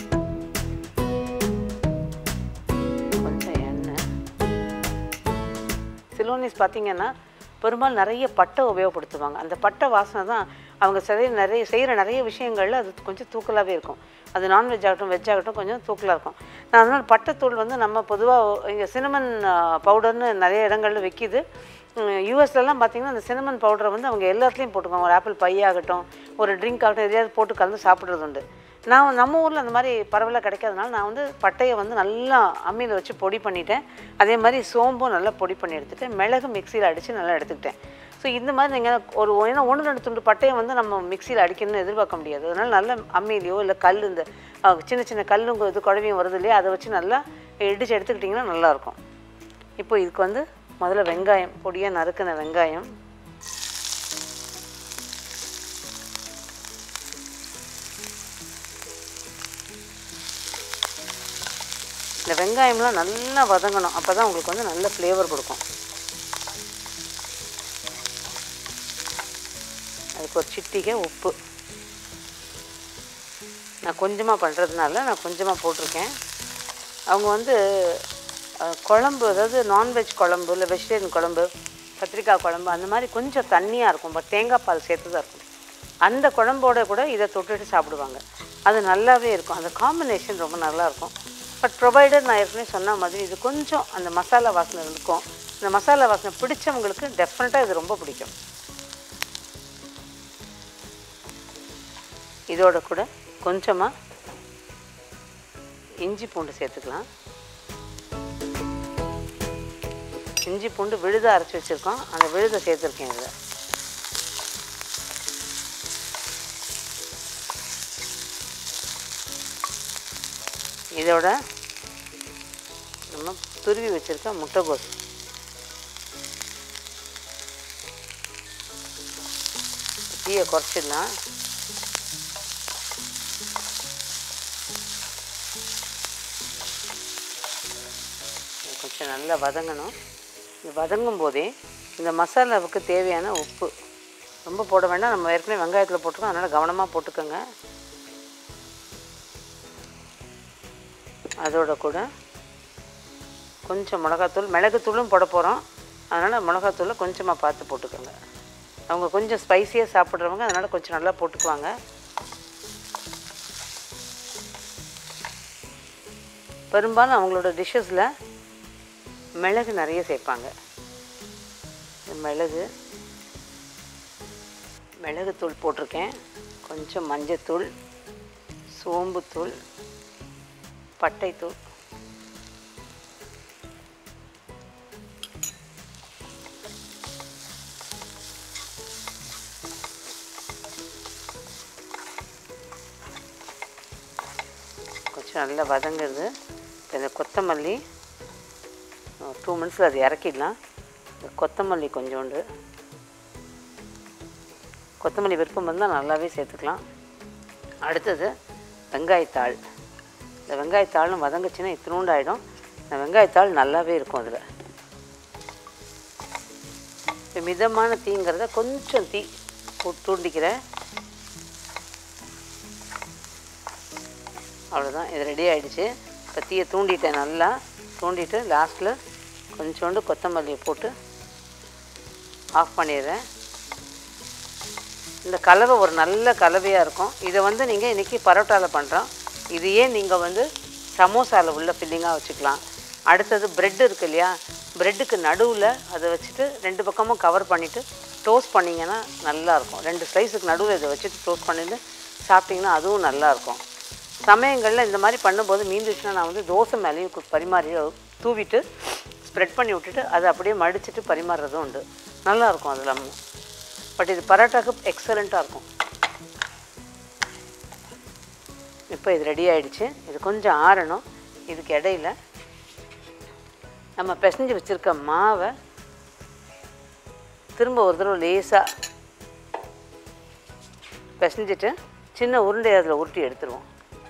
கொஞ்சம் எண்ணெய் சிலோனிஸ் பார்த்தீங்கன்னா பெரும்பாலும் நிறைய பட்டை உபயோகப்படுத்துவாங்க அந்த பட்டை வாசனை தான் அவங்க செய்ய நிறைய செய்கிற நிறைய விஷயங்கள்ல அது கொஞ்சம் தூக்கலாகவே இருக்கும் அது நான்வெஜ் ஆகட்டும் வெஜ் ஆகட்டும் கொஞ்சம் தூக்கலாக இருக்கும் நான் அதனால் பட்டைத்தூள் வந்து நம்ம பொதுவாக இங்கே சினமன் பவுடர்னு நிறைய இடங்கள்ல விற்கிது யூஎஸ்லலாம் பார்த்தீங்கன்னா அந்த சினமன் பவுடரை வந்து அவங்க எல்லாத்துலேயும் போட்டுக்குவாங்க ஒரு ஆப்பிள் பை ஆகட்டும் ஒரு ட்ரிங்க் ஆகட்டும் எதையாவது போட்டு கலந்து சாப்பிட்றது உண்டு நான் நம்ம ஊரில் அந்த மாதிரி பரவலாக கிடைக்காதனால நான் வந்து பட்டையை வந்து நல்லா அம்மியில் வச்சு பொடி பண்ணிட்டேன் அதே மாதிரி சோம்பும் நல்லா பொடி பண்ணி எடுத்துட்டேன் மிளகு மிக்சியில் அடித்து நல்லா எடுத்துக்கிட்டேன் ஸோ இந்த மாதிரி நீங்கள் ஒரு ஏன்னா ஒன்று ரெண்டு துண்டு பட்டையை வந்து நம்ம மிக்சியில் அடிக்கணும்னு எதிர்பார்க்க முடியாது அதனால் நல்ல அம்மியிலையோ இல்லை கல் இந்த அஹ், சின்ன சின்ன கல்லுங்க இது குழவையும் வருது இல்லையா அதை வச்சு நல்லா இடித்து எடுத்துக்கிட்டிங்கன்னா நல்லாயிருக்கும் இப்போ இதுக்கு வந்து முதல்ல வெங்காயம் பொடியாக நறுக்கின வெங்காயம் இந்த வெங்காயம்லாம் நல்லா வதங்கணும் அப்போ தான் உங்களுக்கு வந்து நல்ல ஃப்ளேவர் கொடுக்கும் அதுக்கு ஒரு சிட்டிகை உப்பு நான் கொஞ்சமாக பண்ணுறதுனால நான் கொஞ்சமாக போட்டிருக்கேன் அவங்க வந்து அஹ், குழம்பு அதாவது நான்வெஜ் குழம்பு இல்லை வெஜிடேரியன் குழம்பு கத்திரிக்காய் குழம்பு அந்த மாதிரி கொஞ்சம் தண்ணியாக இருக்கும் பட் தேங்காய் பால் சேர்த்து தான் இருக்கும் அந்த குழம்போட கூட இதை தொட்டுட்டு சாப்பிடுவாங்க அது நல்லாவே இருக்கும் அந்த காம்பினேஷன் ரொம்ப நல்லா இருக்கும் பட் ப்ரொவைடர் நான் ஏற்கனவே சொன்ன மாதிரி இது கொஞ்சம் அந்த மசாலா வாசனை இருக்கும் இந்த மசாலா வாசனை பிடிச்சவங்களுக்கு டெஃபினட்டாக இது ரொம்ப பிடிக்கும் இதோட கூட கொஞ்சமாக இஞ்சி பூண்டு சேர்த்துக்கலாம் இஞ்சி பூண்டு விழுதை அரைச்சி வச்சுருக்கோம் அந்த விழுதை சேர்த்துருக்கேன் இதில் இதோட நம்ம துருவி வச்சுருக்க முட்டைகோஸ் தீயை குறைச்சிடலாம் இது கொஞ்சம் நல்லா வதங்கணும் இது வதங்கும் போதே இந்த மசாலாவுக்கு தேவையான உப்பு ரொம்ப போட வேண்டாம் நம்ம ஏற்கனவே வெங்காயத்தில் போட்டிருக்கோம் அதனால் கவனமாக போட்டுக்கோங்க அதோட கூட கொஞ்சம் மிளகாத்தூள் மிளகுத்தூளும் போட போகிறோம் அதனால் மிளகாத்தூளை கொஞ்சமாக பார்த்து போட்டுக்கோங்க அவங்க கொஞ்சம் ஸ்பைசியாக சாப்பிட்றவங்க அதனால் கொஞ்சம் நல்லா போட்டுக்குவாங்க பெரும்பாலும் அவங்களோட டிஷ்ஷஸில் மிளகு நிறைய சேர்ப்பாங்க இந்த மிளகு மிளகுத்தூள் போட்டிருக்கேன் கொஞ்சம் மஞ்சத்தூள் சோம்புத்தூள் பட்டைத்தூள் கொஞ்சம் நல்லா வதங்குறது இப்போ இந்த கொத்தமல்லி டூ மினிட்ஸில் அது இறக்கிடலாம் இந்த கொத்தமல்லி கொஞ்சோண்டு கொத்தமல்லி விருப்பம் இருந்தால் நல்லாவே சேர்த்துக்கலாம் அடுத்தது வெங்காயத்தாள் இந்த வெங்காயத்தாளும் வதங்குச்சுன்னா இத்தினூண்டு ஆகிடும் இந்த வெங்காயத்தாள் நல்லாவே இருக்கும் அதில் இப்போ மிதமான தீங்கிறத கொஞ்சம் தீ போட்டு தூண்டிக்கிறேன் அவ்வளோதான் இது ரெடி ஆயிடுச்சு இப்போ தீயை தூண்டிட்டேன் நல்லா தூண்டிட்டு லாஸ்ட்டில் கொஞ்சோண்டு கொத்தமல்லியை போட்டு ஆஃப் பண்ணிடுறேன் இந்த கலவை ஒரு நல்ல கலவையாக இருக்கும் இதை வந்து நீங்கள் இன்றைக்கி பரோட்டாவில் பண்ணுறோம் இதையே நீங்கள் வந்து சமோசாவில் உள்ள ஃபில்லிங்காக வச்சுக்கலாம் அடுத்தது பிரெட் இருக்கு இல்லையா பிரெட்டுக்கு நடுவில் அதை வச்சுட்டு ரெண்டு பக்கமும் கவர் பண்ணிவிட்டு டோஸ்ட் பண்ணிங்கன்னா நல்லாயிருக்கும் ரெண்டு ஸ்லைஸுக்கு நடுவில் இதை வச்சுட்டு டோஸ்ட் பண்ணிட்டு சாப்பிட்டிங்கன்னா அதுவும் நல்லாயிருக்கும் சமயங்களில் இந்த மாதிரி பண்ணும்போது மீந்துச்சுன்னா நான் வந்து தோசை மேலேயும் கு- பரிமாறி தூவிட்டு ஸ்ப்ரெட் பண்ணி விட்டுட்டு அதை அப்படியே மடிச்சிட்டு பரிமாறுறதும் உண்டு நல்லாயிருக்கும் அதில் பட் இது பரோட்டாக்கு எக்ஸலண்ட்டாக இருக்கும் இப்போ இது ரெடி ஆயிடுச்சு இது கொஞ்சம் ஆறணும் இதுக்கு இடையில நம்ம பிசைஞ்சு வச்சுருக்க மாவை திரும்ப ஒரு தடவை லேசாக பிசைஞ்சிட்டு சின்ன உருண்டை அதில் உருட்டி எடுத்துருவோம்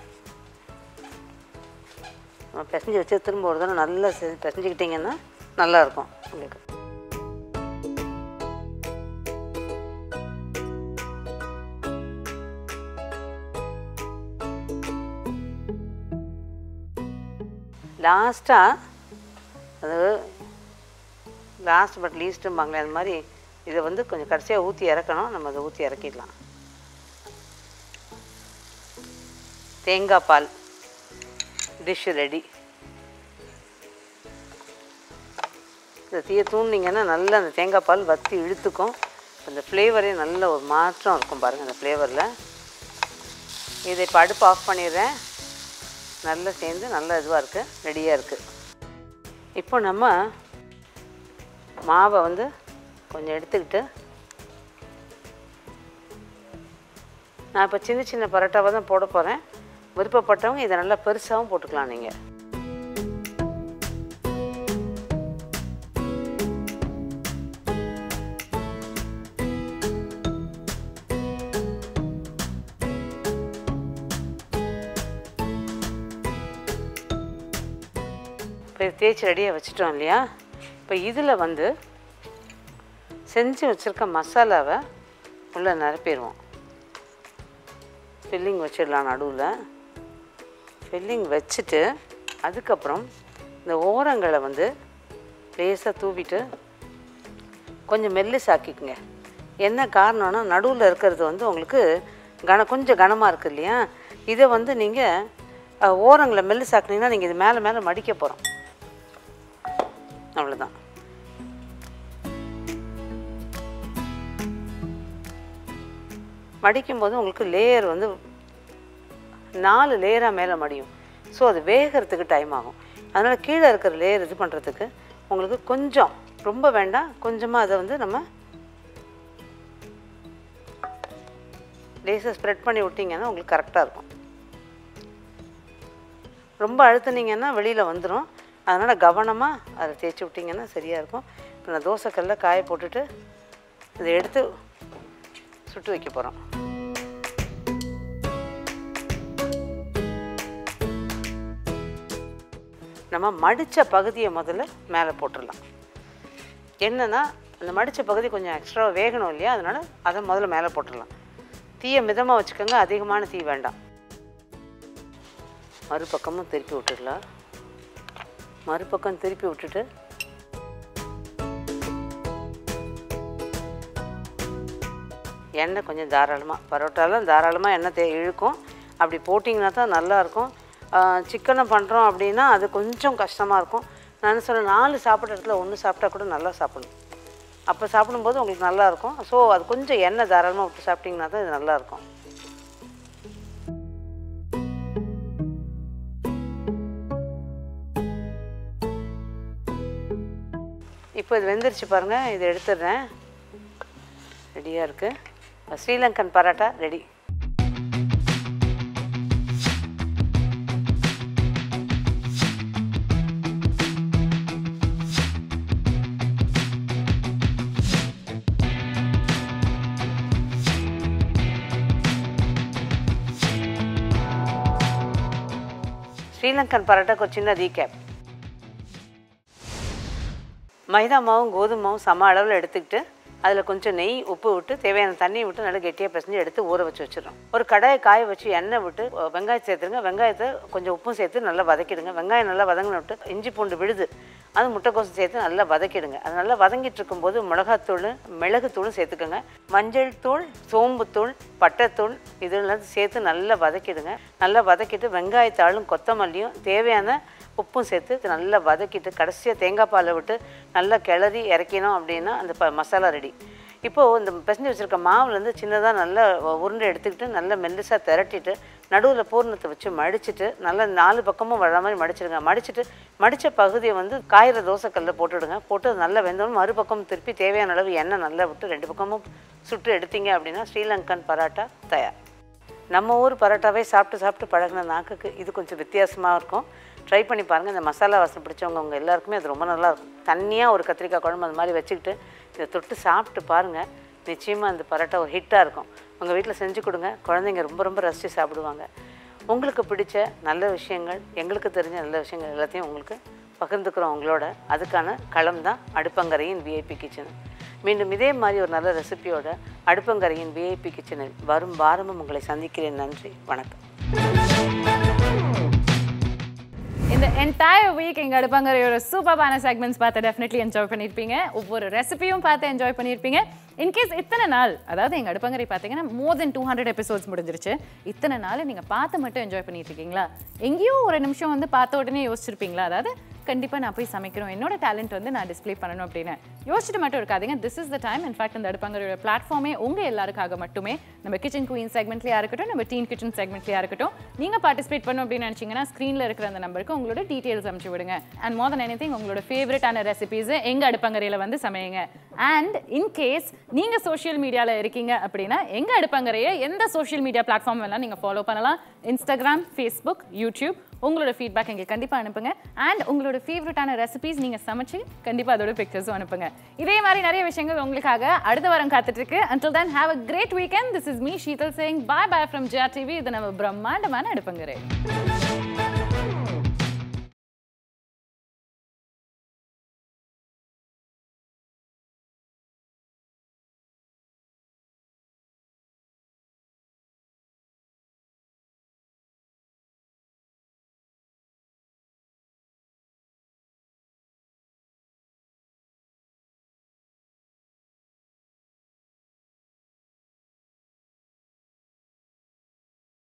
நம்ம பிசைஞ்சு வச்சு திரும்ப ஒரு தடவை நல்லா செ- பிசைஞ்சுக்கிட்டிங்கன்னா நல்லாயிருக்கும் உங்களுக்கு லாஸ்ட்டாக அது லாஸ்ட் பட் லீஸ்ட்டும்பாங்களே அந்த மாதிரி இதை வந்து கொஞ்சம் கடைசியாக ஊற்றி இறக்கணும் நம்ம அதை ஊற்றி இறக்கிடலாம் தேங்காய் பால் டிஷ்ஷு ரெடி இந்த தீயை தூண்டிங்கன்னா நல்லா அந்த தேங்காய் பால் வத்தி இழுத்துக்கும் அந்த ஃப்ளேவரே நல்ல ஒரு மாற்றம் இருக்கும் பாருங்கள் அந்த ஃப்ளேவரில் இதை இப்போ அடுப்பு ஆஃப் பண்ணிடுறேன் நல்லா சேர்ந்து நல்லா இதுவாக இருக்குது ரெடியாக இருக்குது இப்போ நம்ம மாவை வந்து கொஞ்சம் எடுத்துக்கிட்டு நான் இப்போ சின்ன சின்ன பரோட்டாவை தான் போட போகிறேன் விருப்பப்பட்டவங்க இதை நல்லா பெருசாகவும் போட்டுக்கலாம் நீங்கள் இப்போ இது தேய்ச்சி ரெடியாக வச்சுட்டோம் இல்லையா இப்போ இதில் வந்து செஞ்சு வச்சுருக்க மசாலாவை உள்ளே நிரப்பிடுவோம் ஃபில்லிங் வச்சிடலாம் நடுவில் ஃபில்லிங் வச்சுட்டு அதுக்கப்புறம் இந்த ஓரங்களை வந்து லேசாக தூவிட்டு கொஞ்சம் மெல்லிசாக்கிக்குங்க என்ன காரணம்னா நடுவில் இருக்கிறது வந்து உங்களுக்கு கன கொஞ்சம் கனமாக இருக்கு இல்லையா இதை வந்து நீங்கள் ஓரங்களை மெல்லிசாக்குனீங்கன்னா நீங்கள் இது மேலே மேலே மடிக்க போகிறோம் அவ்வளோதான் மடிக்கும்போது உங்களுக்கு லேயர் வந்து நாலு லேயராக மேலே மடியும் ஸோ அது வேகிறதுக்கு டைம் ஆகும் அதனால் கீழே இருக்கிற லேயர் இது பண்ணுறதுக்கு உங்களுக்கு கொஞ்சம் ரொம்ப வேண்டாம் கொஞ்சமாக அதை வந்து நம்ம லேசாக ஸ்ப்ரெட் பண்ணி விட்டிங்கன்னா உங்களுக்கு கரெக்டாக இருக்கும் ரொம்ப அழுத்துனீங்கன்னா வெளியில் வந்துடும் அதனால் கவனமாக அதை தேய்ச்சி விட்டிங்கன்னா சரியாக இருக்கும் இப்போ நான் தோசைக்கல்ல காய போட்டுட்டு இதை எடுத்து சுட்டு வைக்க போகிறோம் நம்ம மடித்த பகுதியை முதல்ல மேலே போட்டுடலாம் என்னன்னா அந்த மடித்த பகுதி கொஞ்சம் எக்ஸ்ட்ரா வேகணும் இல்லையா அதனால் அதை முதல்ல மேலே போட்டுடலாம் தீயை மிதமாக வச்சுக்கோங்க அதிகமான தீ வேண்டாம் மறுபக்கமும் திருப்பி விட்டுடலாம் மறுபக்கம் திருப்பி விட்டுட்டு எண்ணெய் கொஞ்சம் தாராளமாக பரோட்டாலாம் தாராளமாக எண்ணெய் தே இழுக்கும் அப்படி போட்டிங்கன்னா தான் நல்லாயிருக்கும் சிக்கனை பண்ணுறோம் அப்படின்னா அது கொஞ்சம் கஷ்டமாக இருக்கும் நான் சொல்ல நாலு சாப்பிட்ற இடத்துல ஒன்று சாப்பிட்டா கூட நல்லா சாப்பிடணும் அப்போ சாப்பிடும்போது உங்களுக்கு நல்லாயிருக்கும் ஸோ அது கொஞ்சம் எண்ணெய் தாராளமாக விட்டு சாப்பிட்டிங்கன்னா தான் இது நல்லாயிருக்கும் இப்போ இது வெந்துருச்சு பாருங்கள் இதை எடுத்துடுறேன் ரெடியாக இருக்குது ஸ்ரீலங்கன் பரோட்டா ரெடி ஸ்ரீலங்கன் பரோட்டாக்கு ஒரு சின்ன ரீகேப் மைதா மாவும் கோதுமை மாவும் சம அளவில் எடுத்துக்கிட்டு அதில் கொஞ்சம் நெய் உப்பு விட்டு தேவையான தண்ணியை விட்டு நல்லா கெட்டியாக பிசைஞ்சு எடுத்து ஊற வச்சு வச்சிடறோம் ஒரு கடாயை காய வச்சு எண்ணெய் விட்டு அஹ், வெங்காயம் சேர்த்துருங்க வெங்காயத்தை கொஞ்சம் உப்பும் சேர்த்து நல்லா வதக்கிடுங்க வெங்காயம் நல்லா வதங்கின விட்டு இஞ்சி பூண்டு விழுது அது முட்டைக்கோசு சேர்த்து நல்லா வதக்கிடுங்க அது நல்லா வதங்கிட்டு இருக்கும்போது மிளகாத்தூள் மிளகுத்தூளும் சேர்த்துக்கோங்க மஞ்சள் தூள் சோம்புத்தூள் பட்டைத்தூள் இதெல்லாம் சேர்த்து நல்லா வதக்கிடுங்க நல்லா வதக்கிட்டு வெங்காயத்தாளும் கொத்தமல்லியும் தேவையான உப்பும் சேர்த்து இது நல்லா வதக்கிட்டு கடைசியாக தேங்காய் பாலை விட்டு நல்லா கிளறி இறக்கினோம் அப்படின்னா அந்த ப மசாலா ரெடி இப்போது இந்த பிசைஞ்சு வச்சுருக்க மாவுலேருந்து சின்னதாக நல்லா உருண்டை எடுத்துக்கிட்டு நல்லா மெல்லிசாக திரட்டிட்டு நடுவில் பூர்ணத்தை வச்சு மடிச்சிட்டு நல்லா நாலு பக்கமும் வர மாதிரி மடிச்சிடுங்க மடிச்சிட்டு மடித்த பகுதியை வந்து காயிற தோசைக்கல்ல போட்டுடுங்க போட்டு அது நல்லா வெந்தோன்னு மறுபக்கம் திருப்பி தேவையான அளவு எண்ணெய் நல்லா விட்டு ரெண்டு பக்கமும் சுட்டு எடுத்தீங்க அப்படின்னா ஸ்ரீலங்கன் பரோட்டா தயார் நம்ம ஊர் பரோட்டாவே சாப்பிட்டு சாப்பிட்டு பழகின நாக்குக்கு இது கொஞ்சம் வித்தியாசமாக இருக்கும் ட்ரை பண்ணி பாருங்கள் இந்த மசாலா வாசனை பிடிச்சவங்க அவங்க எல்லாருக்குமே அது ரொம்ப நல்லா இருக்கும் தண்ணியாக ஒரு கத்திரிக்காய் குழம்பு அந்த மாதிரி வச்சுக்கிட்டு இதை தொட்டு சாப்பிட்டு பாருங்கள் நிச்சயமாக அந்த பரோட்டா ஒரு ஹிட்டாக இருக்கும் உங்கள் வீட்டில் செஞ்சு கொடுங்க குழந்தைங்க ரொம்ப ரொம்ப ரசித்து சாப்பிடுவாங்க உங்களுக்கு பிடிச்ச நல்ல விஷயங்கள் எங்களுக்கு தெரிஞ்ச நல்ல விஷயங்கள் எல்லாத்தையும் உங்களுக்கு பகிர்ந்துக்கிறோம் உங்களோட அதுக்கான களம் தான் அடுப்பங்கரையின் விஐபி கிச்சன் மீண்டும் இதே மாதிரி ஒரு நல்ல ரெசிபியோட அடுப்பங்கரையின் விஐபி கிச்சனில் வரும் வாரமும் உங்களை சந்திக்கிறேன் நன்றி வணக்கம் இந்த என்டையர் வீக் எங்கள் அடுப்பாங்கரையோட சூப்பரான செக்மெண்ட்ஸ் பார்த்து டெஃபினெட்லி என்ஜாய் பண்ணியிருப்பீங்க ஒவ்வொரு ரெசிபியும் பார்த்து என்ஜாய் பண்ணியிருப்பீங்க இன்கேஸ் இத்தனை நாள் அதாவது எங்கள் அடுப்பங்கரை பார்த்தீங்கன்னா more than two hundred episodes முடிஞ்சிருச்சு இத்தனை நாள் நீங்கள் பார்த்து மட்டும் என்ஜாய் பண்ணிட்டு இருக்கீங்களா எங்கேயோ ஒரு நிமிஷம் வந்து பார்த்த உடனே யோசிச்சிருப்பீங்களா அதாவது கண்டிப்பாக நான் போய் சமைக்கணும் என்னோட டேலண்ட் வந்து நான் டிஸ்ப்ளே பண்ணணும் அப்படின்னு யோசிச்சுட்டு மட்டும் இருக்காதீங்க this is the time in fact இந்த அடுப்பங்கரையோட பிளாட்ஃபார்மே உங்கள் எல்லாருக்காக மட்டுமே நம்ம கிச்சன் குயின் செக்மெண்ட்லேயா இருக்கட்டும் நம்ம டீன் கிச்சன் செக்மெண்ட்லேயா இருக்கட்டும் நீங்கள் பார்ட்டிசிபேட் பண்ணணும் அப்படின்னு நினச்சிங்கன்னா ஸ்க்ரீனில் இருக்கிற அந்த நம்பருக்கு உங்களோட டீட்டெயில்ஸ் அனுப்பிச்சு விடுங்க அண்ட் மோர் தன் எனி உங்களோட ஃபேவரட்டான ரெசிபீஸை எங்கள் அடுப்பங்கரையில் வந்து சமையுங்க அண்ட் இன்கேஸ் நீங்கள் சோஷியல் மீடியாவில் இருக்கீங்க அப்படின்னா எங்கள் அடுப்பங்கரையை எந்த சோஷியல் மீடியா பிளாட்ஃபார்ம் வேணாலும் நீங்கள் ஃபாலோ பண்ணலாம் இன்ஸ்டாகிராம் ஃபேஸ்புக் யூடியூப் உங்களோட ஃபீட்பேக் எங்களுக்கு கண்டிப்பாக அனுப்புங்க அண்ட் உங்களோட ஃபேவரட்டான ரெசிபீஸ் நீங்கள் சமைச்சு கண்டிப்பாக அதோட பிக்சர்ஸும் அனுப்புங்க இதே மாதிரி நிறைய விஷயங்கள் உங்களுக்காக அடுத்த வாரம் காத்துட்டு இருக்கு until then have a great weekend this is me Sheetal saying bye bye from Jaya TV இது நம்ம பிரம்மாண்டமான அடுப்பங்கரை